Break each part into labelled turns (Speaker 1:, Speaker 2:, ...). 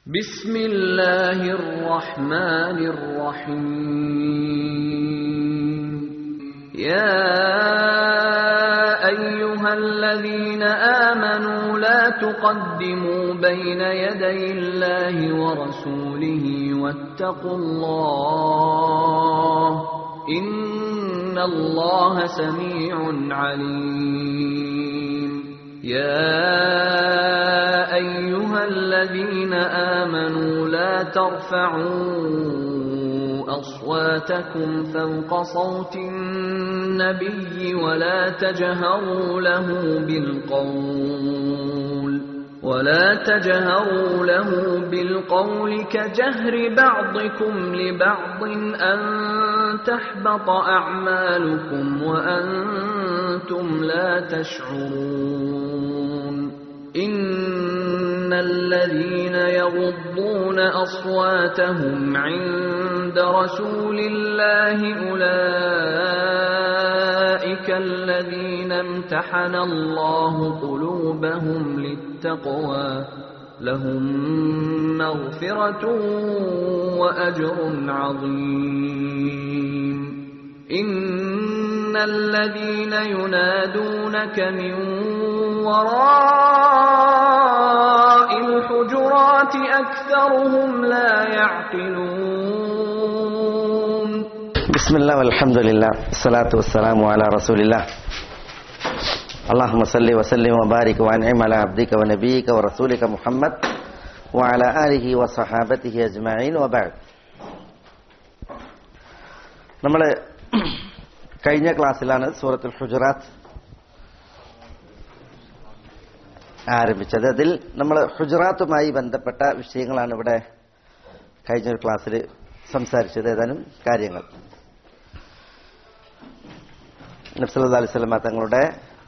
Speaker 1: بسم الله الرحمن الرحيم يا أيها الذين آمنوا لا تقدموا بين يدي الله ورسوله واتقوا الله إن الله سميع عليم يا أيها الذين آمنوا لا ترفعوا أصواتكم فوق صوت النبي ولا تجهروا له بالقول ولا تجهروا له بالقول كجهر بعضكم لبعض أن تحبط أعمالكم وأنتم لا تشعرون إن الذين يغضون أصواتهم عند رسول الله أولئك الذين امتحن الله قلوبهم للتقوى لهم مغفرة وأجر عظيم إن الذين ينادونك من وراء الحجرات أكثرهم لا يعقلون
Speaker 2: بسم الله والحمد لله الصلاة والسلام على رسول الله اللهم صل وسلم وبارك وانعم على عبدك ونبيك ورسولك محمد وعلى آله وصحابته أجمعين وبعد നമ്മൾ കഴിഞ്ഞ ക്ലാസ്സിലാണ് സൂറത്തുൽ ഹുജറാത്ത് ആരംഭിച്ചത് അതിൽ നമ്മൾ ഹുജറാത്തുമായി ബന്ധപ്പെട്ട വിഷയങ്ങളാണ് ഇവിടെ കഴിഞ്ഞ ഒരു ക്ലാസ്സിൽ സംസാരിച്ചത് ഏതാനും കാര്യങ്ങൾ നബ്സല്ലാ അലൈഹി സ്വലമ തങ്ങളുടെ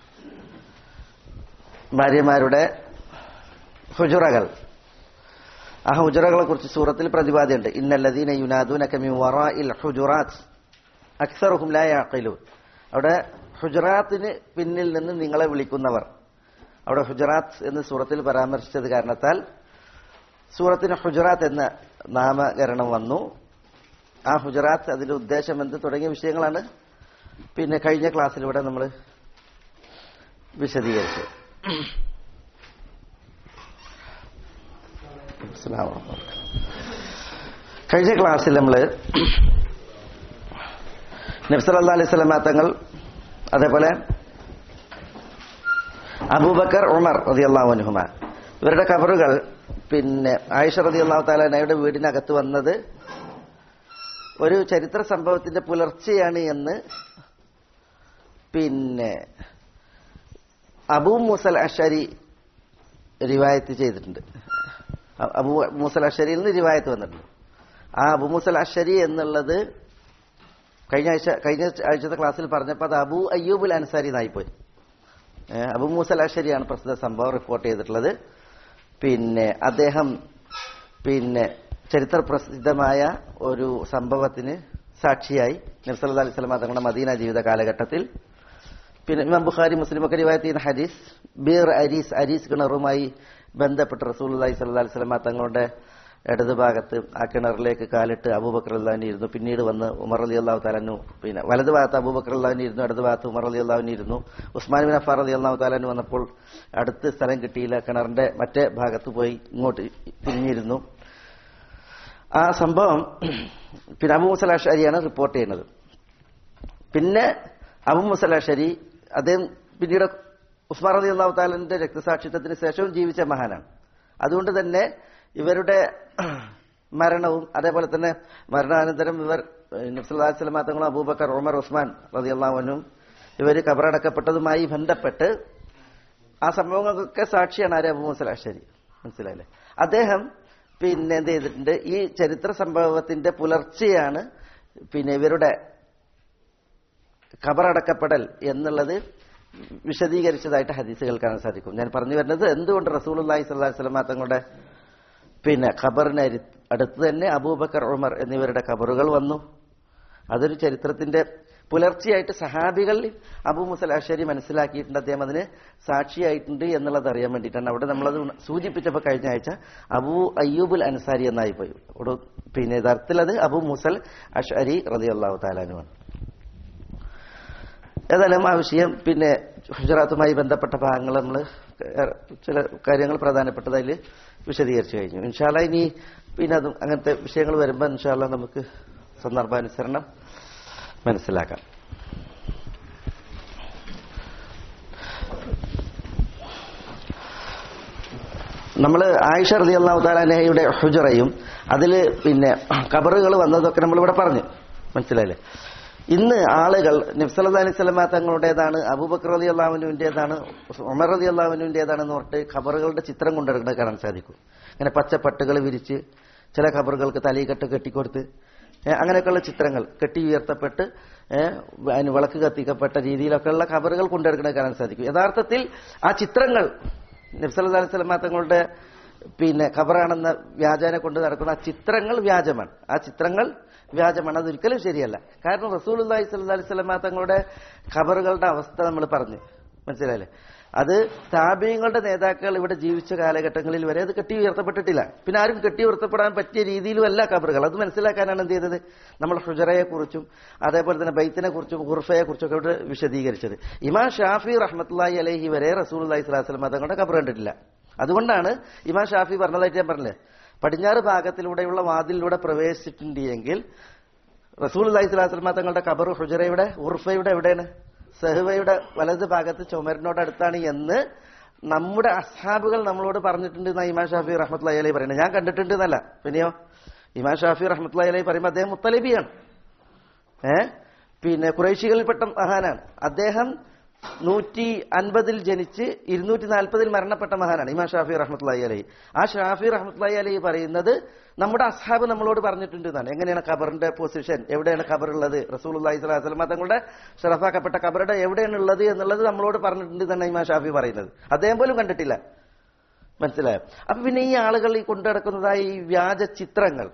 Speaker 2: ഭാര്യമാരുടെ ഹുജുറകൾ ആ ഹുജുറകളെ കുറിച്ച് സൂറത്തിൽ പ്രതിപാദ്യമുണ്ട് ഇന്നല്ലദീന യുനാദൂനക മിൻ വറാഇൽ ഹുജുറാത്ത് അക്സറുഹും ലാ യഅഖിലൂൻ അവിടെ ഹുജറാത്തിന് പിന്നിൽ നിന്ന് നിങ്ങളെ വിളിക്കുന്നവർ അവിടെ ഹുജറാത്ത് എന്ന് സൂറത്തിൽ പരാമർശിച്ചത് കാരണത്താൽ സൂറത്തിന് ഹുജറാത്ത് എന്ന നാമകരണം വന്നു ആ ഹുജറാത്ത് അതിന്റെ ഉദ്ദേശം എന്ത് തുടങ്ങിയ വിഷയങ്ങളാണ് പിന്നെ കഴിഞ്ഞ ക്ലാസ്സിലൂടെ നമ്മൾ വിശദീകരിച്ചു കഴിഞ്ഞ ക്ലാസ്സിൽ നമ്മൾ നബ്സല്ലാ അലൈഹി സ്വലമാ തങ്ങൾ അതേപോലെ അബൂബക്കർ ഉമർ റതി അള്ളാഹുനുഹുമ ഇവരുടെ കബറുകൾ പിന്നെ ആയിഷ റതി അള്ളാഹു താലാനയുടെ വീടിനകത്ത് വന്നത് ഒരു ചരിത്ര സംഭവത്തിന്റെ പുലർച്ചെയാണ് എന്ന് പിന്നെ അബൂ മൂസൽ അഷരി റിവായത്ത് ചെയ്തിട്ടുണ്ട് അബൂ മൂസൽ അഷരിയിൽ നിന്ന് റിവായത്ത് വന്നിട്ടുണ്ട് ആ അബു മൂസൽ അഷരി എന്നുള്ളത് കഴിഞ്ഞ ആഴ്ച കഴിഞ്ഞ ആഴ്ചത്തെ ക്ലാസ്സിൽ പറഞ്ഞപ്പോൾ അത് അബു അയ്യൂബുൽ അൻസാരി എന്നായിപ്പോയി അബു മൂസൽ അഷരിയാണ് പ്രസ്തുത സംഭവം റിപ്പോർട്ട് ചെയ്തിട്ടുള്ളത് പിന്നെ അദ്ദേഹം പിന്നെ ചരിത്ര പ്രസിദ്ധമായ ഒരു സംഭവത്തിന് സാക്ഷിയായി നബ്സല്ലാ അലൈഹി സ്വലമ തങ്ങളുടെ മദീന ജീവിത കാലഘട്ടത്തിൽ പിന്നെ ഇമാം ബുഖാരി മുസ്ലിം ഒക്കെ റിവായത്ത് ചെയ്യുന്ന ഹദീസ് ബീർ അരീസ് അരീസ് കിണറുമായി ബന്ധപ്പെട്ട് റസൂൽ അലൈഹി സ്വല്ലാ അലൈഹി സ്വലമ തങ്ങളുടെ ഇടതുഭാഗത്ത് ആ കിണറിലേക്ക് കാലിട്ട് അബൂബക്കർ അള്ളഹാനി ഇരുന്നു പിന്നീട് വന്ന് ഉമർ അലി അള്ളാഹു താലനു പിന്നെ വലത് ഭാഗത്ത് അബൂബക്കർ അള്ളഹാനി ഇരുന്നു ഇടത് ഭാഗത്ത് ഉമർ അലി അള്ളാഹുനി ഇരുന്നു ഉസ്മാൻ ബിൻ അഫാർ അലി അള്ളാഹു താലാനു വന്നപ്പോൾ അടുത്ത് സ്ഥലം കിട്ടിയില്ല കിണറിന്റെ മറ്റേ ഭാഗത്ത് പോയി ഇങ്ങോട്ട് തിരിഞ്ഞിരുന്നു ആ സംഭവം പിന്നെ അബു മുസലാഷരിയാണ് റിപ്പോർട്ട് ചെയ്യുന്നത് പിന്നെ അബു മുസലാഷരി അദ്ദേഹം പിന്നീട് ഉസ്മാൻ അലി അള്ളാഹു താലന്റെ രക്തസാക്ഷിത്വത്തിന് ശേഷവും ജീവിച്ച മഹാനാണ് അതുകൊണ്ട് തന്നെ ഇവരുടെ മരണവും അതേപോലെ തന്നെ മരണാനന്തരം ഇവർ നബ്സല്ലാസ്ലമാ തങ്ങളും അബൂബക്കർ ഉമർ ഉസ്മാൻ റതി അള്ളാഹുനും ഇവർ കബറടക്കപ്പെട്ടതുമായി ബന്ധപ്പെട്ട് ആ സംഭവങ്ങൾക്കൊക്കെ സാക്ഷിയാണ് ആര്യ അബു മുസലാശ്ശേരി മനസ്സിലായില്ലേ അദ്ദേഹം പിന്നെ എന്ത് ചെയ്തിട്ടുണ്ട് ഈ ചരിത്ര സംഭവത്തിന്റെ പുലർച്ചെയാണ് പിന്നെ ഇവരുടെ ഖബറടക്കപ്പെടൽ എന്നുള്ളത് വിശദീകരിച്ചതായിട്ട് ഹദീസുകൾ കാണാൻ സാധിക്കും ഞാൻ പറഞ്ഞു വരുന്നത് എന്തുകൊണ്ട് റസൂൽ അള്ളാഹി സ്വല്ലാഹി സ്വലമാ തങ്ങളുടെ പിന്നെ ഖബറിന് അടുത്ത് തന്നെ അബൂബക്കർ ഉമർ എന്നിവരുടെ ഖബറുകൾ വന്നു അതൊരു ചരിത്രത്തിന്റെ പുലർച്ചെയായിട്ട് സഹാബികളിൽ അബൂ മുസൽ അഷരി മനസ്സിലാക്കിയിട്ടുണ്ട് അദ്ദേഹം അതിന് സാക്ഷിയായിട്ടുണ്ട് എന്നുള്ളത് അറിയാൻ വേണ്ടിയിട്ടാണ് അവിടെ നമ്മളത് സൂചിപ്പിച്ചപ്പോൾ കഴിഞ്ഞ ആഴ്ച അബൂ അയ്യൂബുൽ അൻസാരി എന്നായി പോയി അവിടെ പിന്നെ യഥാർത്ഥത്തിൽ അത് അബൂ മുസൽ അഷരി റതി അള്ളാഹു താലാനുമാണ് ഏതായാലും ആ വിഷയം പിന്നെ ഹുജറാത്തുമായി ബന്ധപ്പെട്ട ഭാഗങ്ങൾ നമ്മൾ ചില കാര്യങ്ങൾ പ്രധാനപ്പെട്ടതായി വിശദീകരിച്ചു കഴിഞ്ഞു ഇൻഷാല്ല ഇനി പിന്നെ അതും അങ്ങനത്തെ വിഷയങ്ങൾ വരുമ്പോൾ ഇൻഷാല്ല നമുക്ക് സന്ദർഭാനുസരണം മനസ്സിലാക്കാം നമ്മൾ ആയിഷ റതി അള്ളാഹു താലാനഹയുടെ ഹുജറയും അതിൽ പിന്നെ കബറുകൾ വന്നതൊക്കെ നമ്മളിവിടെ പറഞ്ഞു മനസ്സിലായില്ലേ ഇന്ന് ആളുകൾ നബ്സല്ലാ അലൈഹി സ്വലമ തങ്ങളുടേതാണ് അബൂബക്കർ അലി അള്ളാഹുവിൻ്റെതാണ് ഉമർ അലി അള്ളാഹുവിൻ്റെതാണെന്ന് പറഞ്ഞിട്ട് ഖബറുകളുടെ ചിത്രം കൊണ്ടെടുക്കുന്നത് കാണാൻ സാധിക്കും അങ്ങനെ പച്ചപ്പട്ടുകൾ വിരിച്ച് ചില ഖബറുകൾക്ക് തലയിക്കെട്ട് കെട്ടിക്കൊടുത്ത് ഏഹ് അങ്ങനെയൊക്കെയുള്ള ചിത്രങ്ങൾ കെട്ടി ഉയർത്തപ്പെട്ട് ഏഹ് അതിന് വിളക്ക് കത്തിക്കപ്പെട്ട രീതിയിലൊക്കെയുള്ള ഖബറുകൾ കൊണ്ടെടുക്കുന്നത് കാണാൻ സാധിക്കും യഥാർത്ഥത്തിൽ ആ ചിത്രങ്ങൾ നബ്സല്ലാ അലൈഹി സ്വലമ തങ്ങളുടെ പിന്നെ ഖബറാണെന്ന വ്യാജാനെ കൊണ്ട് നടക്കുന്ന ആ ചിത്രങ്ങൾ വ്യാജമാണ് ആ ചിത്രങ്ങൾ വ്യാജമാണ് അതൊരിക്കലും ശരിയല്ല കാരണം റസൂൽ അള്ളാഹി സ്വല്ലാ അലൈഹി സ്വലമ തങ്ങളുടെ ഖബറുകളുടെ അവസ്ഥ നമ്മൾ പറഞ്ഞു മനസ്സിലായില്ലേ അത് താപീയങ്ങളുടെ നേതാക്കൾ ഇവിടെ ജീവിച്ച കാലഘട്ടങ്ങളിൽ വരെ അത് കെട്ടി ഉയർത്തപ്പെട്ടിട്ടില്ല പിന്നെ ആരും കെട്ടി ഉയർത്തപ്പെടാൻ പറ്റിയ രീതിയിലും അല്ല ഖബറുകൾ അത് മനസ്സിലാക്കാനാണ് എന്ത് ചെയ്തത് നമ്മൾ ഹുജറയെ കുറിച്ചും അതേപോലെ തന്നെ ബൈത്തിനെ കുറിച്ചും ഉർഫയെ കുറിച്ചും ഒക്കെ ഇവിടെ വിശദീകരിച്ചത് ഇമാം ഷാഫി റഹ്മത്തുള്ളാഹി അലൈഹി വരെ റസൂൽ അള്ളാഹി സ്വലാഹു വസ്ലം തങ്ങളുടെ ഖബർ കണ്ടിട്ടില്ല അതുകൊണ്ടാണ് ഇമാം ഷാഫി പറഞ്ഞതായിട്ട് ഞാൻ പറഞ്ഞില്ലേ പടിഞ്ഞാറ് ഭാഗത്തിലൂടെയുള്ള വാതിലിലൂടെ പ്രവേശിച്ചിട്ടുണ്ട് എങ്കിൽ റസൂൽ അള്ളാഹി സ്വലാസ്ലമ തങ്ങളുടെ ഖബർ ഹുജറയുടെ ഉർഫയുടെ എവിടെയാണ് സെഹ്വയുടെ വലത് ഭാഗത്ത് ചുമരിനോട് അടുത്താണ് എന്ന് നമ്മുടെ അസ്ഹാബുകൾ നമ്മളോട് പറഞ്ഞിട്ടുണ്ട് എന്നാ ഇമാം ഷാഫി റഹ്മത്തുള്ളി അലൈഹി പറയുന്നത് ഞാൻ കണ്ടിട്ടുണ്ട് എന്നല്ല പിന്നെയോ ഇമാം ഷാഫി റഹ്മത്തുള്ളി അലൈഹി പറയുമ്പോൾ അദ്ദേഹം മുത്തലിബിയാണ് ഏ പിന്നെ കുറേശികളിൽപ്പെട്ട മഹാനാണ് അദ്ദേഹം നൂറ്റി അൻപതിൽ ജനിച്ച് ഇരുന്നൂറ്റി നാൽപ്പതിൽ മരണപ്പെട്ട മഹാനാണ് ഇമാം ഷാഫി റഹ്മത്തുള്ളി അലൈഹി ആ ഷാഫി റഹ്മത്തുള്ളി അലൈഹി പറയുന്നത് നമ്മുടെ അസ്ഹാബ് നമ്മളോട് പറഞ്ഞിട്ടുണ്ട് എന്നാണ് എങ്ങനെയാണ് ഖബറിന്റെ പൊസിഷൻ എവിടെയാണ് ഖബർ ഉള്ളത് റസൂൽ അള്ളഹി സ്വലാസ്ലമ തങ്ങളുടെ ഷറഫാക്കപ്പെട്ട ഖബറുടെ എവിടെയാണ് ഉള്ളത് എന്നുള്ളത് നമ്മളോട് പറഞ്ഞിട്ടുണ്ട് എന്നാണ് ഇമാം ഷാഫി പറയുന്നത് അദ്ദേഹം പോലും കണ്ടിട്ടില്ല മനസ്സിലായോ അപ്പൊ പിന്നെ ഈ ആളുകൾ ഈ കൊണ്ടുനടക്കുന്നതായി ഈ വ്യാജ ചിത്രങ്ങൾ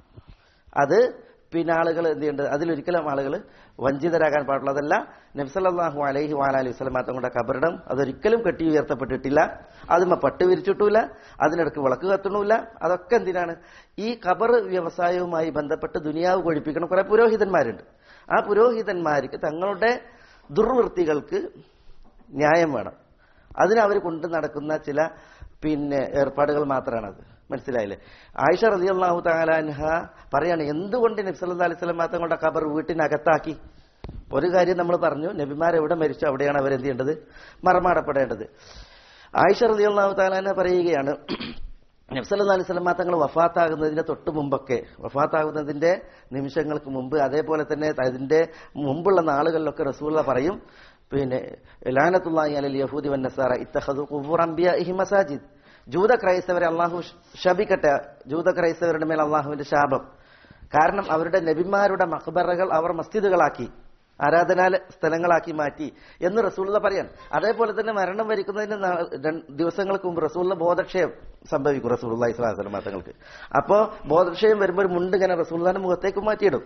Speaker 2: അത് പിന്നെ ആളുകൾ എന്ത് ചെയ്യേണ്ടത് അതിലൊരിക്കലും ആളുകൾ വഞ്ചിതരാകാൻ പാടുള്ളതല്ല നബ്സല്ലാഹു അലൈഹി വാലി വസ്ലമ തങ്ങളുടെ കബറിടം അതൊരിക്കലും കെട്ടി ഉയർത്തപ്പെട്ടിട്ടില്ല അതുമ്മ പട്ട് വിരിച്ചിട്ടില്ല അതിനിടക്ക് വിളക്ക് കത്തണമില്ല അതൊക്കെ എന്തിനാണ് ഈ ഖബർ വ്യവസായവുമായി ബന്ധപ്പെട്ട് ദുനിയാവ് കൊഴിപ്പിക്കുന്ന കുറെ പുരോഹിതന്മാരുണ്ട് ആ പുരോഹിതന്മാർക്ക് തങ്ങളുടെ ദുർവൃത്തികൾക്ക് ന്യായം വേണം അതിന് അവർ കൊണ്ടു നടക്കുന്ന ചില പിന്നെ ഏർപ്പാടുകൾ മാത്രമാണത് മനസ്സിലായില്ലേ ആയിഷ റതി അള്ളാഹു താലാൻഹ പറയാണ് എന്തുകൊണ്ട് നബ്സല്ലാ അലൈഹി സ്വലം തങ്ങളുടെ ഖബർ വീട്ടിനകത്താക്കി ഒരു കാര്യം നമ്മൾ പറഞ്ഞു നബിമാർ എവിടെ മരിച്ചു അവിടെയാണ് അവരെന്ത് ചെയ്യേണ്ടത് മറമാടപ്പെടേണ്ടത് ആയിഷ റതി അള്ളാഹു താലാൻഹ പറയുകയാണ് നബ്സല്ലാ അലൈഹി സ്വലം തങ്ങൾ വഫാത്താകുന്നതിന്റെ തൊട്ട് മുമ്പൊക്കെ വഫാത്താകുന്നതിന്റെ നിമിഷങ്ങൾക്ക് മുമ്പ് അതേപോലെ തന്നെ അതിന്റെ മുമ്പുള്ള നാളുകളിലൊക്കെ റസൂള്ള പറയും പിന്നെ ലാനത്തുള്ളാഹി അലൽ യഹൂദി വൻ നസാറ ഇത്തഖദു ഖുബൂർ അംബിയാഇഹി മസാജിദ് ജൂത ക്രൈസ്തവരെ അള്ളാഹു ശപിക്കട്ടെ ജൂത ക്രൈസ്തവരുടെ മേൽ അള്ളാഹുവിന്റെ ശാപം കാരണം അവരുടെ നബിമാരുടെ മഖബറകൾ അവർ മസ്ജിദുകളാക്കി ആരാധനാല സ്ഥലങ്ങളാക്കി മാറ്റി എന്ന് റസൂള്ള പറയാൻ അതേപോലെ തന്നെ മരണം വരിക്കുന്നതിന് നാ- രണ്ട് ദിവസങ്ങൾക്ക് മുമ്പ് റസൂള്ള ബോധക്ഷയം സംഭവിക്കും റസൂള്ള ഇസ്ലാം മതങ്ങൾക്ക് അപ്പോ ബോധക്ഷയം വരുമ്പോൾ ഒരു മുണ്ട് ഇങ്ങനെ റസൂള്ളാന്റെ മുഖത്തേക്ക് മാറ്റിയിടും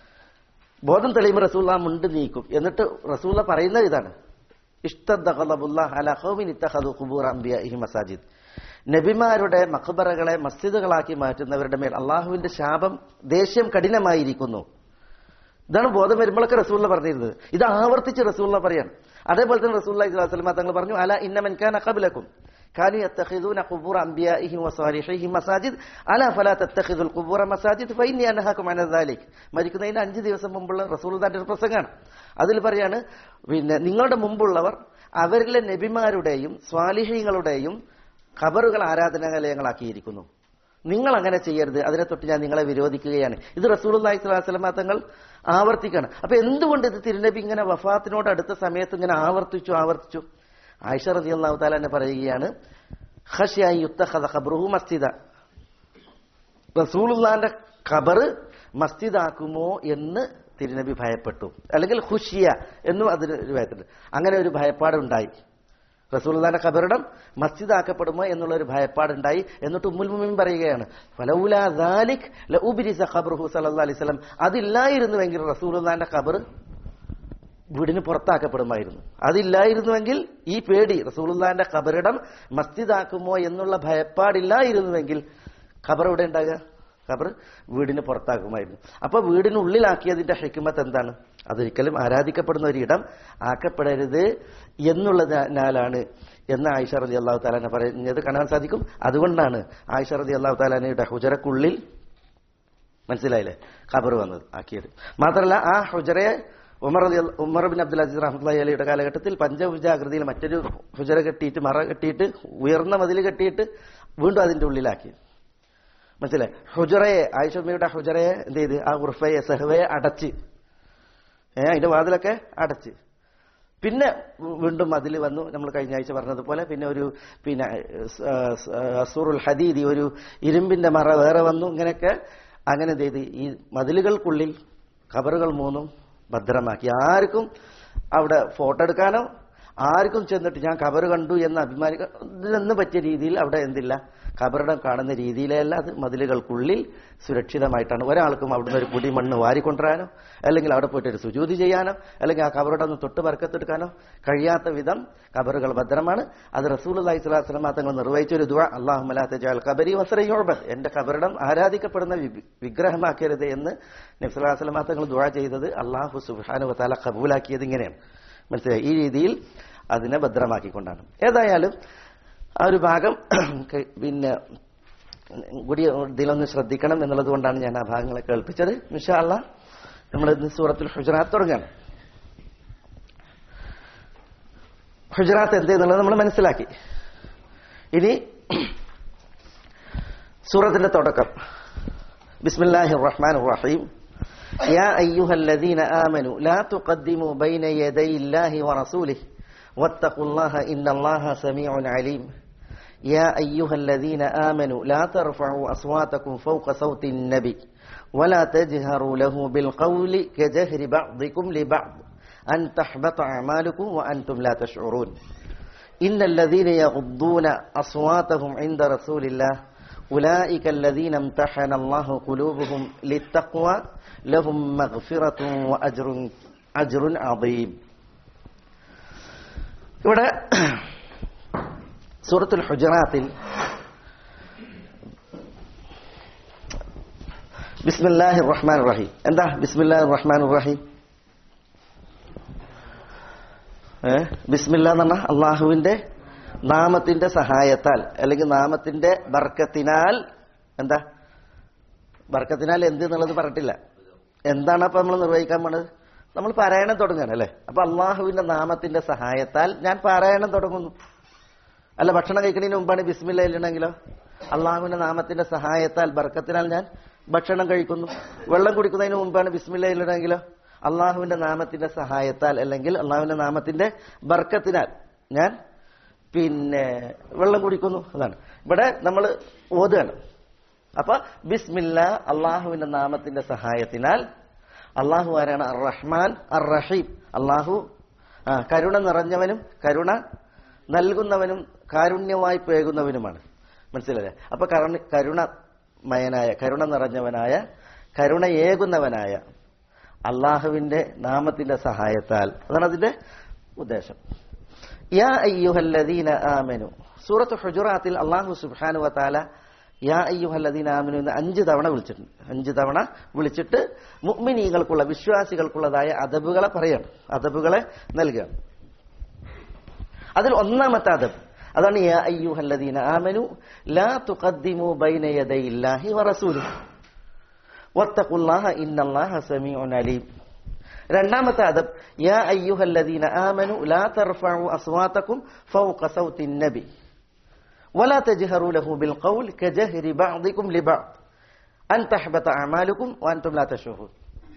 Speaker 2: ബോധം തെളിയുമ്പോൾ റസൂള്ള ആ മുണ്ട് നീക്കും എന്നിട്ട് റസൂള്ള പറയുന്നത് ഇതാണ് ഇഷ്ടദ്ദഖലബുല്ലാഹി മസാജിദ് നബിമാരുടെ മഖബറകളെ മസ്ജിദുകളാക്കി മാറ്റുന്നവരുടെ മേൽ അള്ളാഹുവിന്റെ ശാപം ദേഷ്യം കഠിനമായിരിക്കുന്നു ഇതാണ് ബോധം വരുമ്പോഴൊക്കെ റസൂള്ള പറഞ്ഞിരുന്നത് ഇത് ആവർത്തിച്ച് റസൂള്ള പറയാൻ അതേപോലെ തന്നെ റസൂള്ള ഇസ്ലാസ്ലമ തങ്ങൾ പറഞ്ഞു അല ഇന്നമൻകാൻ അഖബലക്കും كانوا يتخذون قبور أنبيائهم وصالحيهم مساجد ألا فلا تتخذوا القبور مساجد فإني أنهاكم عن ذلك മരിക്കുന്നതിന് അഞ്ച് ദിവസം മുമ്പുള്ള റസൂൽദാന്റെ ഒരു പ്രസംഗമാണ് അതിൽ പറയാണ് പിന്നെ നിങ്ങളുടെ മുമ്പുള്ളവർ അവരിലെ നബിമാരുടെയും സ്വാലിഹ്യങ്ങളുടെയും ഖബറുകൾ ആരാധനാലയങ്ങളാക്കിയിരിക്കുന്നു നിങ്ങൾ അങ്ങനെ ചെയ്യരുത് അതിനെ തൊട്ട് ഞാൻ നിങ്ങളെ വിരോധിക്കുകയാണ് ഇത് റസൂൽ സ്വലാസ്ലമ തങ്ങൾ ആവർത്തിക്കാണ് അപ്പൊ എന്തുകൊണ്ട് ഇത് തിരുനബി ഇങ്ങനെ വഫാത്തിനോട് അടുത്ത സമയത്ത് ഇങ്ങനെ ആവർത്തിച്ചു ആവർത്തിച്ചു ആയിഷ റതി അള്ളാഹു താല തന്നെ പറയുകയാണ് ഖശ്യായി യുത്തഖദ ഖബ്റുഹു മസ്ജിദ റസൂലുള്ളാന്റെ ഖബർ മസ്ജിദാക്കുമോ എന്ന് തിരുനബി ഭയപ്പെട്ടു അല്ലെങ്കിൽ ഖുഷിയ എന്നും അതിന് ഒരു ഭയത്തുണ്ട് അങ്ങനെ ഒരു ഭയപ്പാടുണ്ടായി റസൂലുള്ളാന്റെ ഖബറിടം മസ്ജിദാക്കപ്പെടുമോ എന്നുള്ള ഒരു ഭയപ്പാടുണ്ടായി എന്നിട്ട് ഉമ്മുൽ മുമിൻ പറയുകയാണ് ഫലൗലാ ദാലിക് ലഉബ്രിസ ഖബ്റുഹു സല്ലല്ലാഹു അലൈഹി വസല്ലം അതില്ലായിരുന്നുവെങ്കിൽ റസൂലുള്ളാന്റെ ഖബർ വീടിന് പുറത്താക്കപ്പെടുമായിരുന്നു അതില്ലായിരുന്നുവെങ്കിൽ ഈ പേടി റസൂലുള്ളാന്റെ ഖബറിടം മസ്ജിദാക്കുമോ എന്നുള്ള ഭയപ്പാടില്ലായിരുന്നുവെങ്കിൽ ഖബർ എവിടെ ഉണ്ടാകുക ഖബർ വീടിന് പുറത്താക്കുമായിരുന്നു അപ്പൊ വീടിനുള്ളിലാക്കിയതിന്റെ ഹിക്മത്ത് എന്താണ് അതൊരിക്കലും ആരാധിക്കപ്പെടുന്ന ഒരിടം ആക്കപ്പെടരുത് എന്നുള്ളതിനാലാണ് എന്ന് ആയിഷ റതി അള്ളാഹു താലാനെ പറഞ്ഞത് കാണാൻ സാധിക്കും അതുകൊണ്ടാണ് ആയിഷ റതി അള്ളാഹു താലാനയുടെ ഹുജറക്കുള്ളിൽ മനസ്സിലായില്ലേ ഖബർ വന്നത് ആക്കിയത് മാത്രമല്ല ആ ഹുജറയെ ഉമർ റളി ഉമർ ബിൻ അബ്ദുൽ അസീസ് റഹ്മത്തുള്ളാഹി അലിയുടെ കാലഘട്ടത്തിൽ പഞ്ചഭുജാകൃതിയിൽ മറ്റൊരു ഹുജറ കെട്ടിയിട്ട് മറ കെട്ടിയിട്ട് ഉയർന്ന മതിൽ കെട്ടിയിട്ട് വീണ്ടും അതിന്റെ ഉള്ളിലാക്കി മനസ്സിലായി ഹുജറയെ ആയിഷമ്മയുടെ ഹുജറയെ എന്ത് ചെയ്ത് ആ ഉർഫയെ സഹവയെ അടച്ച് ഏ അതിന്റെ വാതിലൊക്കെ അടച്ച് പിന്നെ വീണ്ടും അതിൽ വന്നു നമ്മൾ കഴിഞ്ഞ ആഴ്ച പറഞ്ഞതുപോലെ പിന്നെ ഒരു പിന്നെ അസൂറുൽ ഹദീദി ഒരു ഇരുമ്പിന്റെ മറ വേറെ വന്നു ഇങ്ങനെയൊക്കെ അങ്ങനെ എന്ത് ചെയ്ത് ഈ മതിലുകൾക്കുള്ളിൽ ഖബറുകൾ മൂന്നും ഭദ്രമാക്കി ആർക്കും അവിടെ ഫോട്ടോ എടുക്കാനോ ആർക്കും ചെന്നിട്ട് ഞാൻ ഖബർ കണ്ടു എന്ന് അഭിമാനിക്കാൻ ഇതിനൊന്നും പറ്റിയ രീതിയിൽ അവിടെ എന്തില്ല ഖബറിടം കാണുന്ന രീതിയിലല്ല അത് മതിലുകൾക്കുള്ളിൽ സുരക്ഷിതമായിട്ടാണ് ഒരാൾക്കും അവിടുന്ന് ഒരു പൊടി മണ്ണ് വാരിക്കൊണ്ടുവരാനോ അല്ലെങ്കിൽ അവിടെ പോയിട്ട് ഒരു സുജൂതി ചെയ്യാനോ അല്ലെങ്കിൽ ആ ഖബറിടം ഒന്ന് തൊട്ട് പറക്കത്തെടുക്കാനോ കഴിയാത്ത വിധം ഖബറുകൾ ഭദ്രമാണ് അത് റസൂൽ അള്ളഹി സ്വലാസ്ലം തങ്ങൾ നിർവഹിച്ച ഒരു ദുവ അള്ളാഹുമലാത്ത ഖബരി വസ്രയോബത്ത് എന്റെ ഖബറിടം ആരാധിക്കപ്പെടുന്ന വി- വിഗ്രഹമാക്കരുത് എന്ന് നബ്സലാസ്ലം തങ്ങൾ ദുവ ചെയ്തത് അള്ളാഹു സുബാനു വത്താല കബൂലാക്കിയത് ഇങ്ങനെയാണ് മനസ്സിലായി ഈ രീതിയിൽ അതിനെ ഭദ്രമാക്കിക്കൊണ്ടാണ് ഏതായാലും ആ ഒരു ഭാഗം ക- പിന്നെ കൂടി ഇതിലൊന്ന് ശ്രദ്ധിക്കണം എന്നുള്ളത് കൊണ്ടാണ് ഞാൻ ആ ഭാഗങ്ങളെ കേൾപ്പിച്ചത് മിഷാല്ല നമ്മൾ ഇന്ന് സൂറത്തിൽ ഹുജറാത്ത് തുടങ്ങാണ് ഹുജറാത്ത് എന്ത് എന്നുള്ളത് നമ്മൾ മനസ്സിലാക്കി ഇനി സൂറത്തിന്റെ തുടക്കം ബിസ്മില്ലാഹി റഹ്മാൻ റഹീം يا أيها الذين آمنوا لا تقدموا بين يدي الله ورسوله واتقوا الله إن الله سميع عليم يا أيها الذين آمنوا لا ترفعوا أصواتكم فوق صوت النبي ولا تجهروا له بالقول كجهر بعضكم لبعض أن تحبط أعمالكم وأنتم لا تشعرون إن الذين يغضون أصواتهم عند رسول الله أولئك الذين امتحن الله قلوبهم للتقوى لهم مغفرة وأجر أجر عظيم ഇവിടെ സൂറത്തുൽ ഹുജറാത്തിൽ ബിസ്മില്ലാഹിർ റഹ്മാൻ റഹീം എന്താ ബിസ്മില്ലാഹിർ റഹ്മാൻ റഹീം ഏ ബിസ്മില്ല എന്ന് പറഞ്ഞാൽ അള്ളാഹുവിന്റെ നാമത്തിന്റെ സഹായത്താൽ അല്ലെങ്കിൽ നാമത്തിന്റെ ബർക്കത്തിനാൽ എന്താ ബർക്കത്തിനാൽ എന്ത് എന്നുള്ളത് പറഞ്ഞിട്ടില്ല എന്താണ് അപ്പൊ നമ്മൾ നിർവഹിക്കാൻ പോണത് നമ്മൾ പാരായണം തുടങ്ങുകയാണ് അല്ലേ അപ്പൊ അള്ളാഹുവിന്റെ നാമത്തിന്റെ സഹായത്താൽ ഞാൻ പാരായണം തുടങ്ങുന്നു അല്ല ഭക്ഷണം കഴിക്കുന്നതിന് മുമ്പാണ് ബിസ്മില്ല ഇല്ലണെങ്കിലോ അള്ളാഹുവിന്റെ നാമത്തിന്റെ സഹായത്താൽ ബർക്കത്തിനാൽ ഞാൻ ഭക്ഷണം കഴിക്കുന്നു വെള്ളം കുടിക്കുന്നതിന് മുമ്പാണ് ബിസ്മില്ല ഇല്ലണെങ്കിലോ അള്ളാഹുവിന്റെ നാമത്തിന്റെ സഹായത്താൽ അല്ലെങ്കിൽ അള്ളാഹുവിന്റെ നാമത്തിന്റെ ബർക്കത്തിനാൽ ഞാൻ പിന്നെ വെള്ളം കുടിക്കുന്നു അതാണ് ഇവിടെ നമ്മൾ ഓതുകയാണ് അപ്പൊ ബിസ്മില്ല അള്ളാഹുവിന്റെ നാമത്തിന്റെ സഹായത്തിനാൽ അള്ളാഹു ആരാണ് അർ റഹ്മാൻ അർ റഹീം അള്ളാഹു ആ, കരുണ നിറഞ്ഞവനും കരുണ നൽകുന്നവനും കാരുണ്യമായി പേകുന്നവനുമാണ് മനസ്സിലല്ലേ അപ്പൊ കരുണ കരുണമയനായ കരുണ നിറഞ്ഞവനായ കരുണയേകുന്നവനായ അള്ളാഹുവിന്റെ നാമത്തിന്റെ സഹായത്താൽ അതാണ് അതിന്റെ ഉദ്ദേശം യാ അയ്യുഹല്ലദീന ആമനു സൂറത്ത് ഹുജുറാത്തിൽ അള്ളാഹു സുബ്ഹാനു വതാല യാ അയ്യുഹല്ലദീന ആമനു എന്ന് അഞ്ച് തവണ വിളിച്ചിട്ടുണ്ട് അഞ്ച് തവണ വിളിച്ചിട്ട് മുഅ്മിനീകൾക്കുള്ള വിശ്വാസികൾക്കുള്ളതായ അദബുകളെ പറയാണ് അദബുകളെ നൽകുകയാണ് അതിൽ ഒന്നാമത്തെ അദബ് അതാണ് യാ അയ്യുഹല്ലദീന ആമനു ലാ തുഖദ്ദിമു ബൈന യദൈല്ലാഹി വറസൂലിഹി വത്തഖുല്ലാഹ ഇന്നല്ലാഹ സമീഉൻ അലീം രണ്ടാമത്തെ അദബ് യാ അയ്യുഹല്ലദീന ആമനു ലാ തർഫഉ അസ്വാതകും ഫൗക സൗത്തിൻ നബി ولا تجهروا له بالقول كجهر بعضكم لبعض أن تحبط أعمالكم وأنتم لا تشعرون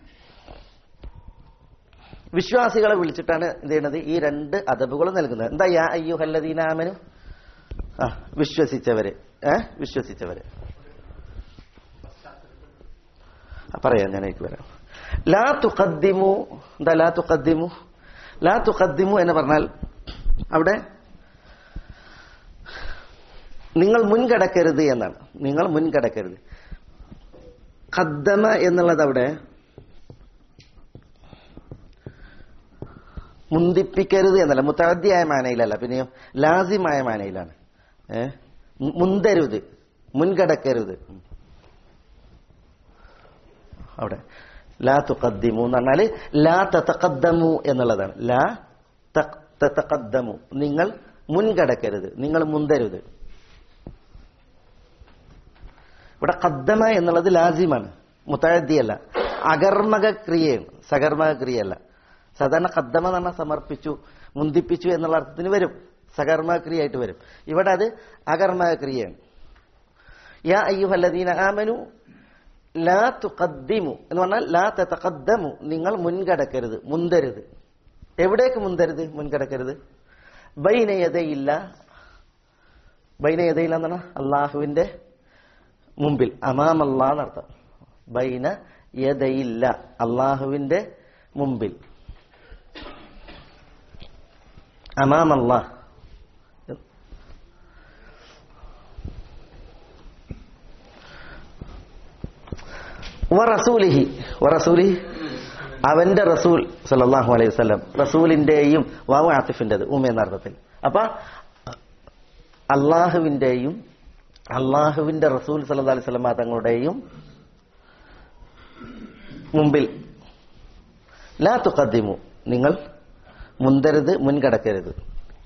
Speaker 2: വിശ്വാസികളെ വിളിച്ചിട്ടാണ് എന്ത് ചെയ്യുന്നത് ഈ രണ്ട് അദബുകൾ നൽകുന്നത് എന്താ യാ അയ്യുഹല്ലദീന ആമനു ആ വിശ്വസിച്ചവരെ ഏ വിശ്വസിച്ചവരെ ആ, പറയാം ഞാൻ എനിക്ക് വരാം ലാ തുഖദ്ദിമു എന്താ ലാ തുഖദ്ദിമു ലാ തുഖദ്ദിമു എന്ന് പറഞ്ഞാൽ അവിടെ നിങ്ങൾ മുൻകടക്കരുത് എന്നാണ് നിങ്ങൾ മുൻകടക്കരുത് ഖദ്ദമ എന്നുള്ളത് അവിടെ മുന്തിപ്പിക്കരുത് എന്നല്ല മുത്തദ്ദിയായ മാനയിലല്ല പിന്നെയോ ലാസിമായ മാനയിലാണ് ഏ മു- മുന്തരുത് മുൻകടക്കരുത് അവിടെ ലാ തുഖദ്ദിമു എന്ന് പറഞ്ഞാല് ലാ തതഖദ്ദമു എന്നുള്ളതാണ് ലാ തഖ്- തതഖദ്ദമു നിങ്ങൾ മുൻകടക്കരുത് നിങ്ങൾ മുന്തരുത് ഇവിടെ കദ്ദമ എന്നുള്ളത് ലാസിമാണ് മുത്തഴദ്ദിയല്ല അകർമ്മക ക്രിയയാണ് സകർമ്മക ക്രിയയല്ല സാധാരണ കദ്ദമ എന്ന് പറഞ്ഞാൽ സമർപ്പിച്ചു മുന്തിപ്പിച്ചു എന്നുള്ള അർത്ഥത്തിന് വരും സകർമ്മക ക്രിയയായിട്ട് വരും ഇവിടെ അത് അകർമ്മക ക്രിയയാണ് യാ അയ്യുഹല്ലദീന ആമനു ലാ തുഖദ്ദിമു എന്ന് പറഞ്ഞാൽ ലാ തതഖദ്ദമു നിങ്ങൾ മുൻകടക്കരുത് മുന്തരുത് എവിടേക്ക് മുന്തരുത് മുൻകടക്കരുത് ബൈനയതയില്ല ബൈനയതയില്ല എന്നാണ് അള്ളാഹുവിന്റെ മുമ്പിൽ അമാമല്ലാ എന്നർത്ഥം ബൈന യദയില്ല അള്ളാഹുവിന്റെ മുമ്പിൽ അമാമല്ലാ വറസൂലിഹി വറസൂലിഹി അവന്റെ റസൂൽ സല്ലല്ലാഹു അലൈഹി വസല്ലം റസൂലിന്റെയും വാവ് ആത്തിഫിന്റേത് ഉമ എന്ന അർത്ഥത്തിൽ അപ്പൊ അള്ളാഹുവിന്റെയും അള്ളാഹുവിന്റെ റസൂൽ സല്ലല്ലാഹു അലൈഹി വസല്ലം തങ്ങളുടെയും മുമ്പിൽ ലാ തുഖദ്ദിമു നിങ്ങൾ മുന്തരുത് മുൻകടക്കരുത്